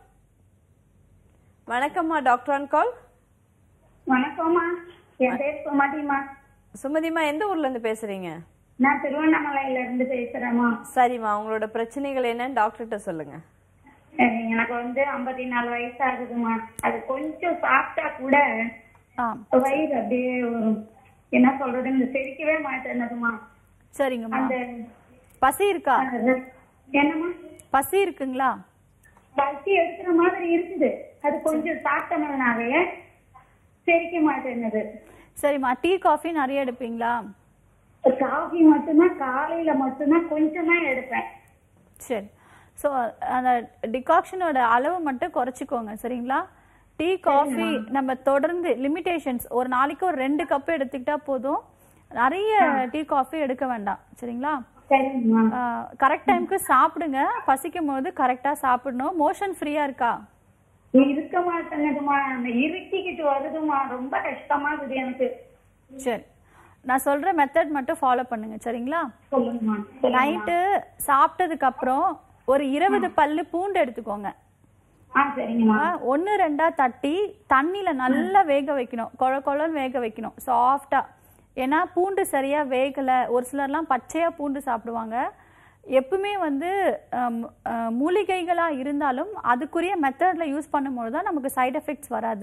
வணக்கம்மா டாக்டர் ஆன் கால் வணக்கம்மா என் பேர் சுமதிமா சுமதிமா எந்த ஊர்ல இருந்து பேசுறீங்க நான் திருவண்ணாமலையில இருந்து பேசுறேம்மா சரிம்மா உங்களோட பிரச்சனைகள் என்னன்னு டாக்டர்கிட்ட சொல்லுங்க அஹ் எனக்கு வந்து ஐம்பத்தி நாலு வயசு ஆகுதுமா அது கொஞ்சம் சாப்பிட்டா கூட ஆ வயிறு அப்படியே ஒரு என்ன சொல்றது இந்த செரிக்கவே மாட்டேன்னதுமா சரிங்கம்மா அந்த பசி இருக்கா அது என்னம்மா பசி இருக்குங்களா பசி எடுக்கிற மாதிரி இருக்குது அது கொஞ்சம் சாப்பிட்டோம்னாவே செரிக்க மாட்டேன்னுது சரிம்மா டீ காஃபி நிறைய எடுப்பீங்களா காஃபி மட்டும்தான் காலையில மட்டும்தான் கொஞ்சமா எடுப்பேன் சரி ஸோ அந்த டிகாக்ஷனோட அளவு மட்டும் குறைச்சிக்கோங்க சரிங்களா டீ காஃபி நம்ம தொடர்ந்து லிமிடேஷன்ஸ் ஒரு நாளைக்கு ஒரு ரெண்டு கப் எடுத்துக்கிட்டா போதும் நிறைய டீ காஃபி எடுக்க வேண்டாம் சரிங்களா சரிங்கம்மா கரெக்ட் டைம்க்கு சாப்பிடுங்க பசிக்கும் போது கரெக்டா சாப்பிடணும் மோஷன் ஃப்ரீயா இருக்கா இருக்க மாட்டேங்குதுமா அந்த இருட்டிக்கிட்டு வருதுமா ரொம்ப கஷ்டமா இருக்குது எனக்கு சரி நான் சொல்ற மெத்தட் மட்டும் ஃபாலோ பண்ணுங்க சரிங்களா சொல்லுங்கம்மா நைட்டு சாப்பிட்டதுக்கு அப்புறம் ஒரு இருபது பல்லு பூண்டு எடுத்துக்கோங்க ஆ சரிங்கம்மா ஆ, ஒண்ணு ரெண்டா தட்டி தண்ணியில நல்லா வேக வைக்கணும் கொழ கொழன்னு வேக வைக்கணும் சாஃப்டா ஏன்னா பூண்டு சரியா வேகல ஒரு சிலர்லாம் பச்சையா பூண்டு சாப்பிடுவாங்க எப்பவுமே வந்து அம், அ, மூலிகைகளா இருந்தாலும் அதுக்குரிய மெத்தட்ல யூஸ் பண்ணும்போது தான் நமக்கு சைடு எஃபெக்ட்ஸ் வராது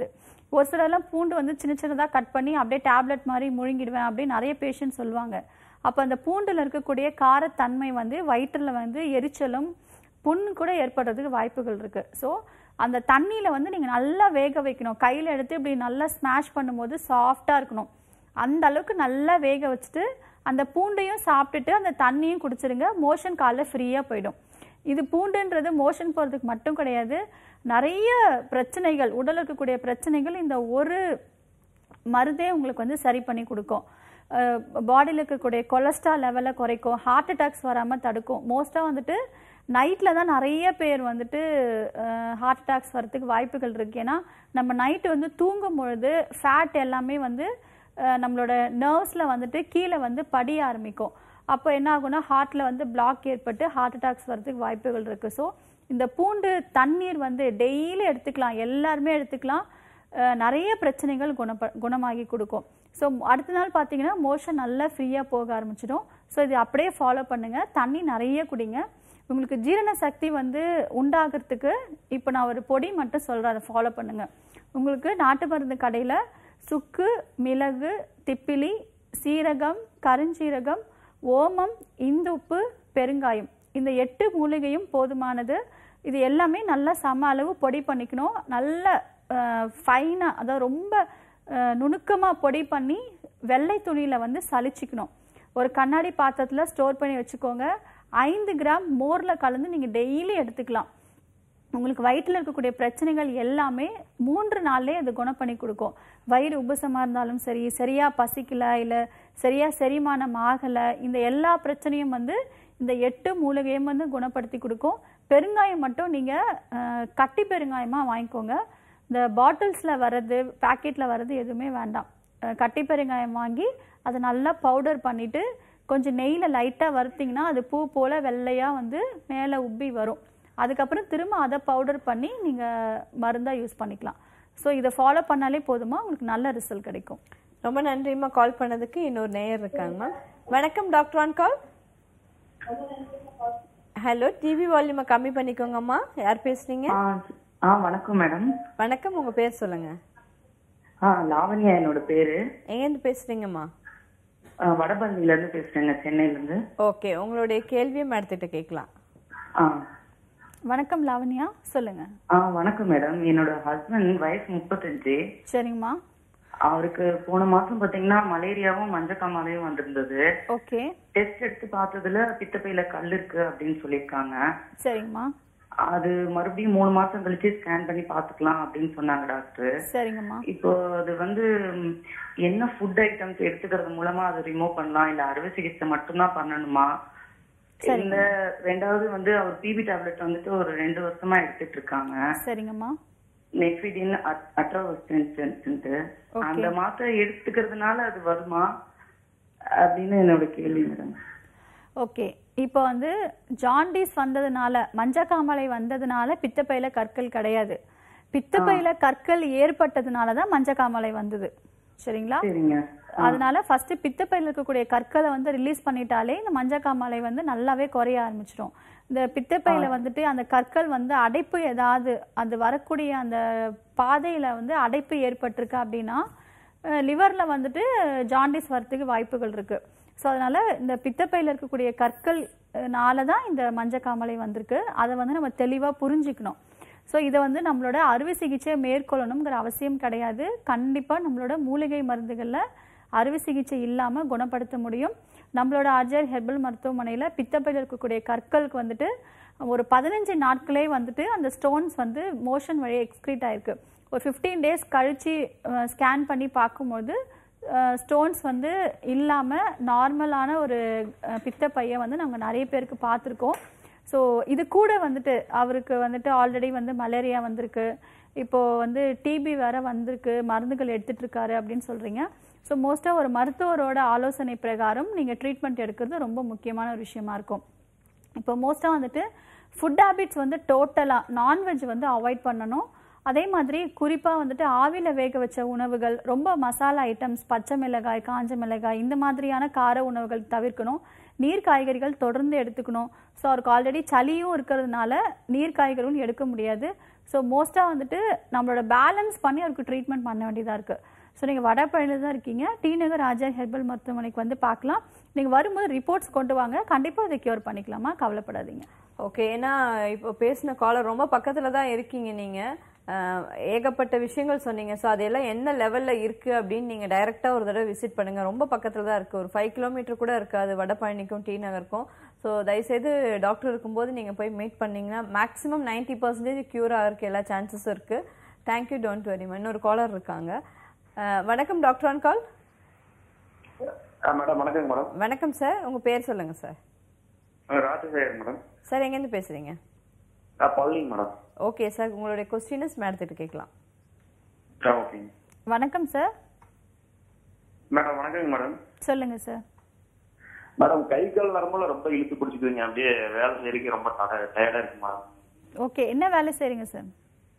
ஒரு சிலர்லாம் பூண்டு வந்து சின்ன சின்னதாக கட் பண்ணி அப்படியே டேப்லெட் மாதிரி முழுங்கிடுவேன் அப்படின்னு நிறைய பேஷண்ட் சொல்லுவாங்க அப்போ அந்த பூண்டில் இருக்கக்கூடிய காரத்தன்மை வந்து வயிற்றில் வந்து எரிச்சலும் புண்ணு கூட ஏற்படுறதுக்கு வாய்ப்புகள் இருக்கு ஸோ அந்த தண்ணியில் வந்து நீங்கள் நல்லா வேக வைக்கணும் கையில் எடுத்து இப்படி நல்லா ஸ்மாஷ் பண்ணும்போது சாஃப்டாக இருக்கணும் அந்த அளவுக்கு நல்லா வேக வச்சுட்டு அந்த பூண்டையும் சாப்பிட்டுட்டு அந்த தண்ணியும் குடிச்சிருங்க மோஷன் காலைல ஃப்ரீயாக போயிடும் இது பூண்டுன்றது மோஷன் போகிறதுக்கு மட்டும் கிடையாது நிறைய பிரச்சனைகள் உடல் இருக்கக்கூடிய பிரச்சனைகள் இந்த ஒரு மருந்தே உங்களுக்கு வந்து சரி பண்ணி கொடுக்கும் பாடியில் இருக்கக்கூடிய கொலஸ்ட்ரால் லெவலை குறைக்கும் ஹார்ட் அட்டாக்ஸ் வராமல் தடுக்கும் மோஸ்ட்டாக வந்துட்டு நைட்டில் தான் நிறைய பேர் வந்துட்டு ஹார்ட் அட்டாக்ஸ் வரதுக்கு வாய்ப்புகள் இருக்கு ஏன்னா நம்ம நைட்டு வந்து தூங்கும் பொழுது ஃபேட் எல்லாமே வந்து அஹ், நம்மளோட நர்வ்ஸில் வந்துட்டு கீழே வந்து படிய ஆரம்பிக்கும் அப்போ என்ன ஆகும்னா ஹார்ட்டில் வந்து பிளாக் ஏற்பட்டு ஹார்ட் அட்டாக்ஸ் வரதுக்கு வாய்ப்புகள் இருக்குது ஸோ இந்த பூண்டு தண்ணீர் வந்து டெய்லி எடுத்துக்கலாம் எல்லாருமே எடுத்துக்கலாம் அஹ் நிறைய பிரச்சனைகள் குணப்ப குணமாகி கொடுக்கும் ஸோ அடுத்த நாள் பார்த்தீங்கன்னா மோஷன் நல்லா ஃப்ரீயாக போக ஆரம்பிச்சிடும் ஸோ இது அப்படியே ஃபாலோ பண்ணுங்க தண்ணி நிறைய குடிங்க உங்களுக்கு ஜீரண சக்தி வந்து உண்டாகிறதுக்கு இப்போ நான் ஒரு பொடி மட்டும் சொல்கிறேன் அதை ஃபாலோ பண்ணுங்க உங்களுக்கு நாட்டு மருந்து கடையில் சுக்கு மிளகு திப்பிலி சீரகம் கருஞ்சீரகம் ஓமம் இந்துப்பு பெருங்காயம் இந்த எட்டு மூலிகையும் போதுமானது இது எல்லாமே நல்லா சம அளவு பொடி பண்ணிக்கணும் நல்ல ஃபைனாக அதாவது ரொம்ப நுணுக்கமாக பொடி பண்ணி வெள்ளை துணியில் வந்து சலிச்சிக்கணும் ஒரு கண்ணாடி பாத்திரத்தில் ஸ்டோர் பண்ணி வச்சுக்கோங்க ஐந்து கிராம் மோரில் கலந்து நீங்கள் டெய்லி எடுத்துக்கலாம் உங்களுக்கு வயிற்றில் இருக்கக்கூடிய பிரச்சனைகள் எல்லாமே மூன்று நாள்லேயே அது குணம் பண்ணி கொடுக்கும் வயிறு உபசமாக இருந்தாலும் சரி சரியாக பசிக்கல இல்லை சரியாக செரிமானம் ஆகலை இந்த எல்லா பிரச்சனையும் வந்து இந்த எட்டு மூலிகையும் வந்து குணப்படுத்தி கொடுக்கும் பெருங்காயம் மட்டும் நீங்கள் கட்டி பெருங்காயமாக வாங்கிக்கோங்க இந்த பாட்டில்ஸில் வர்றது பேக்கெட்டில் வர்றது எதுவுமே வேண்டாம் அஹ் கட்டி பெருங்காயம் வாங்கி அதை நல்லா பவுடர் பண்ணிவிட்டு கொஞ்சம் நெய்யில் லைட்டாக வறுத்தீங்கன்னா அது பூ போல் வெள்ளையாக வந்து மேலே உப்பி வரும் அதுக்கப்புறம் திரும்ப அதை பவுடர் பண்ணி நீங்கள் மருந்தாக யூஸ் பண்ணிக்கலாம் ஸோ இதை ஃபாலோ பண்ணாலே போதுமா உங்களுக்கு நல்ல ரிசல்ட் கிடைக்கும் ரொம்ப நன்றிம்மா கால் பண்ணதுக்கு இன்னொரு நேயர் இருக்காங்கம்மா வணக்கம் doctor on call hello TV வால்யூமை கம்மி பண்ணிக்கோங்கம்மா யார் பேசுறீங்க ஆ ஆ வணக்கம் மேடம் வணக்கம் உங்க பேர் சொல்லுங்க ஆ லாவண்யா என்னோட பேரு எங்கேருந்து பேசுறீங்கம்மா ஆ, வடபழனில இருந்து பேசுறேங்க சென்னையில இருந்து ஓகே உங்களுடைய கேள்வியை மேடத்திட்ட கேட்கலாம் ஆ வணக்கம் லாவண்யா சொல்லுங்க ஆ வணக்கம் மேடம் என்னோட ஹஸ்பண்ட் வயசு முப்பத்தஞ்சு சரிங்கம்மா அவருக்கு போன மாசம் பாத்தீங்கன்னா மலேரியாவும் மஞ்சக்காமாலையும் வந்திருந்தது ஓகே டெஸ்ட் எடுத்து பார்த்ததுல பித்தப்பையில கல் இருக்கு அப்படின்னு சொல்லியிருக்காங்க சரிங்கம்மா அது மறுபடியும் மூணு மாசம் கழிச்சு ஸ்கேன் பண்ணி பாத்துக்கலாம் அப்படின்னு சொன்னாங்க டாக்டர் சரிங்கம்மா இப்போ அது வந்து ம், என்ன ஃபுட் ஐட்டம்ஸ் எடுத்துக்கிறது மூலமா அதை ரிமூவ் பண்ணலாம் இல்ல அறுவை சிகிச்சை மட்டும்தான் பண்ணணுமா இல்ல ரெண்டாவது வந்து அவர் பிபி டேப்லெட் வந்துட்டு ஒரு ரெண்டு வருஷமா எடுத்துட்டு இருக்காங்க சரிங்கம்மா நெக்ஃபிடின் அட்ரோவஸ்டன்ட்டு அந்த மாத்திரை எடுத்துக்கிறதுனால அது வருமா அப்படின்னு என்னோட கேள்வி மேடம் ஓகே இப்போ வந்து ஜாண்டிஸ் வந்ததுனால மஞ்சக்காமலை வந்ததுனால பித்தப்பையில கற்கள் கிடையாது பித்தப்பையில கற்கள் ஏற்பட்டதுனால தான் மஞ்சக்காமலை வந்தது சரிங்களா சரிங்க அதனால ஃபர்ஸ்ட் பித்தப்பையில இருக்கக்கூடிய கற்களை வந்து ரிலீஸ் பண்ணிட்டாலே இந்த மஞ்சக்காமலை வந்து நல்லாவே குறைய ஆரம்பிச்சிடும் இந்த பித்தப்பையில வந்துட்டு அந்த கற்கள் வந்து அடைப்பு ஏதாவது அது வரக்கூடிய அந்த பாதையில வந்து அடைப்பு ஏற்பட்டிருக்கு அப்படின்னா லிவர்ல வந்துட்டு ஜாண்டிஸ் வரதுக்கு வாய்ப்புகள் இருக்கு ஸோ அதனால இந்த பித்தப்பையில இருக்கக்கூடிய கற்கள்னால தான் இந்த மஞ்சக்காமலை வந்திருக்கு அதை வந்து நம்ம தெளிவா புரிஞ்சுக்கணும் ஸோ இதை வந்து நம்மளோட அறுவை சிகிச்சை மேற்கொள்ளணுங்கிற அவசியம் கிடையாது கண்டிப்பாக நம்மளோட மூலிகை மருந்துகளில் அறுவை சிகிச்சை இல்லாமல் குணப்படுத்த முடியும் நம்மளோட ஆர்ஜர் ஹெர்பல் மருத்துவமனையில் பித்தப்பையில் இருக்கக்கூடிய கற்களுக்கு வந்துட்டு ஒரு பதினஞ்சு நாட்களே வந்துட்டு அந்த ஸ்டோன்ஸ் வந்து மோஷன் வழி எக்ஸ்க்ரீட் ஆயிருக்கு ஒரு ஃபிஃப்டீன் டேஸ் கழிச்சு ஸ்கேன் பண்ணி பார்க்கும்போது ஸ்டோன்ஸ் வந்து இல்லாமல் நார்மலான ஒரு அஹ், பித்தப்பையை வந்து நாங்கள் நிறைய பேருக்கு பார்த்துருக்கோம் ஸோ இது கூட வந்துட்டு அவருக்கு வந்துட்டு ஆல்ரெடி வந்து மலேரியா வந்திருக்கு இப்போ வந்து டிபி வேற வந்திருக்கு மருந்துகள் எடுத்துட்டு இருக்காரு அப்படின்னு சொல்றீங்க ஸோ மோஸ்ட்டாக ஒரு மருத்துவரோட ஆலோசனை பிரகாரம் நீங்கள் ட்ரீட்மெண்ட் எடுக்கிறது ரொம்ப முக்கியமான ஒரு விஷயமா இருக்கும் இப்போ மோஸ்ட்டாக வந்துட்டு ஃபுட் ஹேபிட்ஸ் வந்து டோட்டலாக நான்வெஜ் வந்து அவாய்ட் பண்ணணும் அதே மாதிரி குறிப்பாக வந்துட்டு ஆவியில் வேக வச்ச உணவுகள் ரொம்ப மசாலா ஐட்டம்ஸ் பச்சை மிளகாய் காஞ்ச மிளகாய் இந்த மாதிரியான கார உணவுகள் தவிர்க்கணும் நீர் காய்கறிகள் தொடர்ந்து எடுத்துக்கணும் ஸோ அவருக்கு ஆல்ரெடி சளியும் இருக்கிறதுனால நீர் காய்கறியும் எடுக்க முடியாது ஸோ மோஸ்ட்டாக வந்துட்டு நம்மளோட பேலன்ஸ் பண்ணி அவருக்கு ட்ரீட்மெண்ட் பண்ண வேண்டியதாக இருக்குது ஸோ நீங்கள் வடபழனியில் தான் இருக்கீங்க டி நகர் ராஜா ஹெர்பல் மருத்துவமனைக்கு வந்து பார்க்கலாம் நீங்கள் வரும்போது ரிப்போர்ட்ஸ் கொண்டு வாங்க கண்டிப்பாக அதை க்யூர் பண்ணிக்கலாமா கவலைப்படாதீங்க ஓகே ஏன்னா இப்போ பேசின காலர் ரொம்ப பக்கத்துல தான் இருக்கீங்க நீங்க அஹ், ஏகப்பட்ட விஷயங்கள் சொன்னீங்க ஸோ அதெல்லாம் என்ன லெவல்ல இருக்கு அப்படின்னு நீங்க டைரக்டா ஒரு தடவை விசிட் பண்ணுங்க ரொம்ப பக்கத்துல தான் இருக்கு ஒரு ஃபைவ் கிலோமீட்டர் கூட இருக்காது வடபழனிக்கும் டி நகருக்கும் ஸோ தயவுசெய்து டாக்டர் இருக்கும்போது நீங்க போய் மீட் பண்ணீங்கன்னா மேக்ஸிமம் நைன்டி பர்சன்டேஜ் கியூர் ஆகிறதுக்கு எல்லா சான்சஸும் இருக்கு தேங்க்யூ டோன்ட் வெரி இன்னொரு காலர் இருக்காங்க அஹ், வணக்கம் டாக்டர் ஆன் கால் மேடம் வணக்கங்க மேடம் வணக்கம் சார் உங்க பேர் சொல்லுங்க சார் ராஜசேகர் மேடம் சார் எங்கேருந்து பேசுறீங்க பழனிங்க மேடம் ஓகே சார் உங்களுடைய கொஸ்டின்ஸ் மேடத்திட்டு கேட்கலாம் ஆ ஓகேங்க வணக்கம் சார் மேடம் வணக்கங்க மேடம் சொல்லுங்கள் சார் மேடம் கை கால் நரம்புல ரொம்ப இழுத்து பிடிச்சிக்குதுங்க அப்படியே வேலை செய்யறதுக்கு ரொம்ப டயர்டா இருக்கு மேடம் ஓகே என்ன வேலை செய்கிறீங்க சார்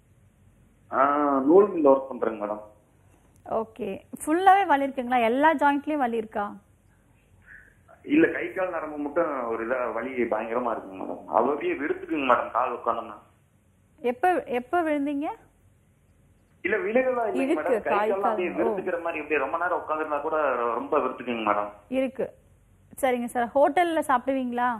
ஆ, நூல் மில் ஒர்க் பண்றேங்க மேடம் ஓகே ஃபுல்லாகவே வலி இருக்குங்களா எல்லா ஜாயிண்ட்லேயும் வலி இருக்கா இல்ல கை கால் நரம்பு மட்டும் ஒரு இதா வலி பயங்கரமா இருக்குங்க மேடம் அது அப்படியே வெறுத்துக்குங்க மேடம் கால் உட்காந்தோம்னா எப்போ எப்போ விழுந்தீங்க இல்ல விழுகலாம் இல்லைங்க இருக்கு, மேடம் கை கால் கால் அப்படியே கால். வெறுத்துக்கிற மாதிரி அப்படியே ரொம்ப நேரம் உட்காந்துருந்தா கூட ரொம்ப வெறுத்துக்குங்க மேடம் இருக்கு சரிங்க சார் ஹோட்டலில் சாப்பிடுவீங்களா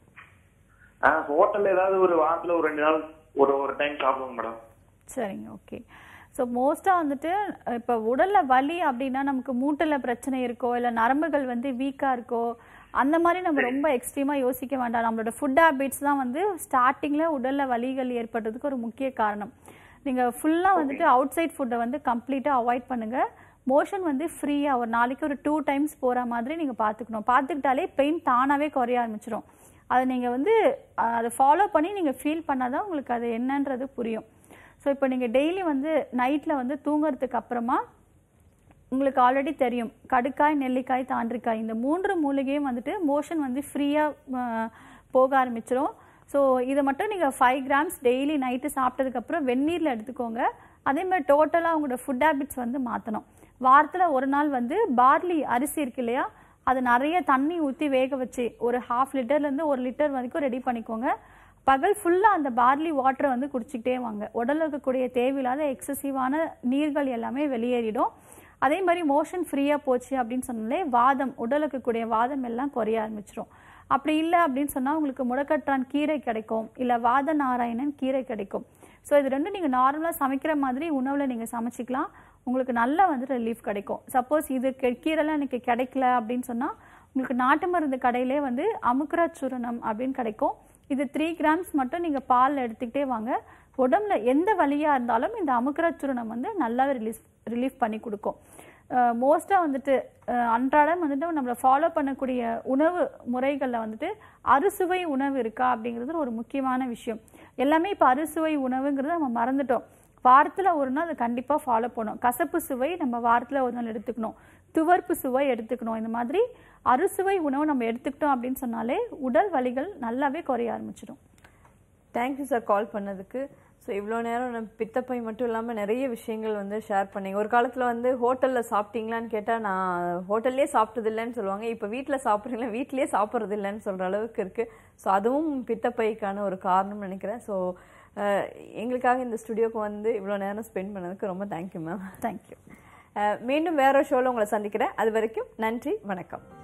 ஆ ஹோட்டல்ல ஏதாவது ஒரு வாரத்துல ஒரு ரெண்டு நாள் ஒரு ஒரு டைம் சாப்பிடுவோங்க மேடம் சரிங்க ஓகே ஸோ மோஸ்ட்டாக வந்துட்டு இப்போ உடலில் வலி அப்படின்னா நமக்கு மூட்டில் பிரச்சனை இருக்கோ இல்லை நரம்புகள் வந்து வீக்காக இருக்கோ அந்த மாதிரி நம்ம ரொம்ப எக்ஸ்ட்ரீமாக யோசிக்க வேண்டாம் நம்மளோட ஃபுட் ஹேபிட்ஸ் தான் வந்து ஸ்டார்டிங்கில் உடலில் வலிகள் ஏற்படுறதுக்கு ஒரு முக்கிய காரணம் நீங்கள் ஃபுல்லாக வந்துட்டு அவுட் சைட் ஃபுட்டை வந்து கம்ப்ளீட்டாக அவாய்ட் பண்ணுங்கள் மோஷன் வந்து ஃப்ரீயாக ஒரு நாளைக்கு ஒரு டூ டைம்ஸ் போகிற மாதிரி நீங்கள் பார்த்துக்கணும் பார்த்துக்கிட்டாலே பெயின் தானாகவே குறைய ஆரம்பிச்சிடும் அதை நீங்கள் வந்து அஹ், அதை ஃபாலோ பண்ணி நீங்கள் ஃபீல் பண்ணாதான் உங்களுக்கு அது என்னன்றது புரியும் ஸோ இப்போ நீங்கள் டெய்லி வந்து நைட்டில் வந்து தூங்குறதுக்கு அப்புறமா உங்களுக்கு ஆல்ரெடி தெரியும் கடுக்காய் நெல்லிக்காய் தாண்டிக்காய் இந்த மூன்று மூலிகையும் வந்துட்டு மோஷன் வந்து ஃப்ரீயாக போக ஆரம்பிச்சிடும் ஸோ இதை மட்டும் நீங்கள் ஃபைவ் கிராம்ஸ் டெய்லி நைட்டு சாப்பிட்டதுக்கப்புறம் வெந்நீரில் எடுத்துக்கோங்க அதே மாதிரி டோட்டலாக உங்களோட ஃபுட் ஹேபிட்ஸ் வந்து மாற்றணும் வாரத்தில் ஒரு நாள் வந்து பார்லி அரிசி இருக்கு இல்லையா அது நிறைய தண்ணி ஊற்றி வேக வச்சு ஒரு ஹாஃப் லிட்டர்லேருந்து ஒரு லிட்டர் வரைக்கும் ரெடி பண்ணிக்கோங்க பகல் ஃபுல்லாக அந்த பார்லி வாட்டரை வந்து குடிச்சிக்கிட்டே வாங்க உடல்ல இருக்கக்கூடிய தேவையில்லாத எக்ஸசிவான நீர்கள் எல்லாமே வெளியேறிடும் அதே மாதிரி மோஷன் ஃப்ரீயாக போச்சு அப்படின்னு சொன்னாலே வாதம் உடலுக்கு இருக்கக்கூடிய வாதம் எல்லாம் குறைய ஆரம்பிச்சிடும் அப்படி இல்லை அப்படின்னு சொன்னால் உங்களுக்கு முடக்கற்றான் கீரை கிடைக்கும் இல்லை வாத நாராயணன் கீரை கிடைக்கும் ஸோ இது ரெண்டும் நீங்கள் நார்மலாக சமைக்கிற மாதிரி உணவில் நீங்கள் சமைச்சிக்கலாம் உங்களுக்கு நல்லா வந்து ரிலீஃப் கிடைக்கும் சப்போஸ் இது கெ- கீரைலாம் எனக்கு கிடைக்கல அப்படின்னு சொன்னால் உங்களுக்கு நாட்டு மருந்து கடையிலே வந்து அமுக்குரா சூரணம் அப்படின்னு கிடைக்கும் இது த்ரீ கிராம்ஸ் மட்டும் நீங்கள் பால் எடுத்துக்கிட்டே வாங்க உடம்புல எந்த வலியாக இருந்தாலும் இந்த அமுக்குரா சூரணம் வந்து நல்லாவே ரிலீஸ் ரிலீஃப் பண்ணி கொடுக்கும் மோஸ்ட்டாக வந்துட்டு அஹ், அன்றாடம் வந்துட்டு நம்மளை ஃபாலோ பண்ணக்கூடிய உணவு முறைகளில் வந்துட்டு அறுசுவை உணவு இருக்கா அப்படிங்கிறது ஒரு முக்கியமான விஷயம் எல்லாமே இப்போ அறுசுவை உணவுங்கிறத நம்ம மறந்துட்டோம் வாரத்தில் ஒரு நாள் அதை கண்டிப்பாக ஃபாலோ பண்ணணும் கசப்பு சுவை நம்ம வாரத்தில் ஒரு நாள் எடுத்துக்கணும் துவர்ப்பு சுவை எடுத்துக்கணும் இந்த மாதிரி அறுசுவை உணவு நம்ம எடுத்துக்கிட்டோம் அப்படின்னு சொன்னாலே உடல் வலிகள் நல்லாவே குறைய ஆரம்பிச்சிடும் தேங்க்யூ சார் கால் பண்ணதுக்கு ஸோ இவ்வளோ நேரம் நம்ம பித்தப்பை மட்டும் இல்லாமல் நிறைய விஷயங்கள் வந்து ஷேர் பண்ணீங்க ஒரு காலத்தில் வந்து ஹோட்டலில் சாப்பிட்டீங்களான்னு கேட்டால் நான் ஹோட்டல்லே சாப்பிட்டது இல்லைன்னு சொல்லுவாங்க இப்போ வீட்டில் சாப்பிட்றீங்களா வீட்டிலேயே சாப்பிட்றது இல்லைன்னு சொல்கிற அளவுக்கு இருக்குது ஸோ அதுவும் பித்தப்பைக்கான ஒரு காரணம்னு நினைக்கிறேன் ஸோ எங்களுக்காக இந்த ஸ்டுடியோக்கு வந்து இவ்வளோ நேரம் ஸ்பெண்ட் பண்ணதுக்கு ரொம்ப தேங்க்யூ மேம் தேங்க்யூ மீண்டும் வேற ஷோவில் உங்களை சந்திக்கிறேன் அது வரைக்கும் நன்றி வணக்கம்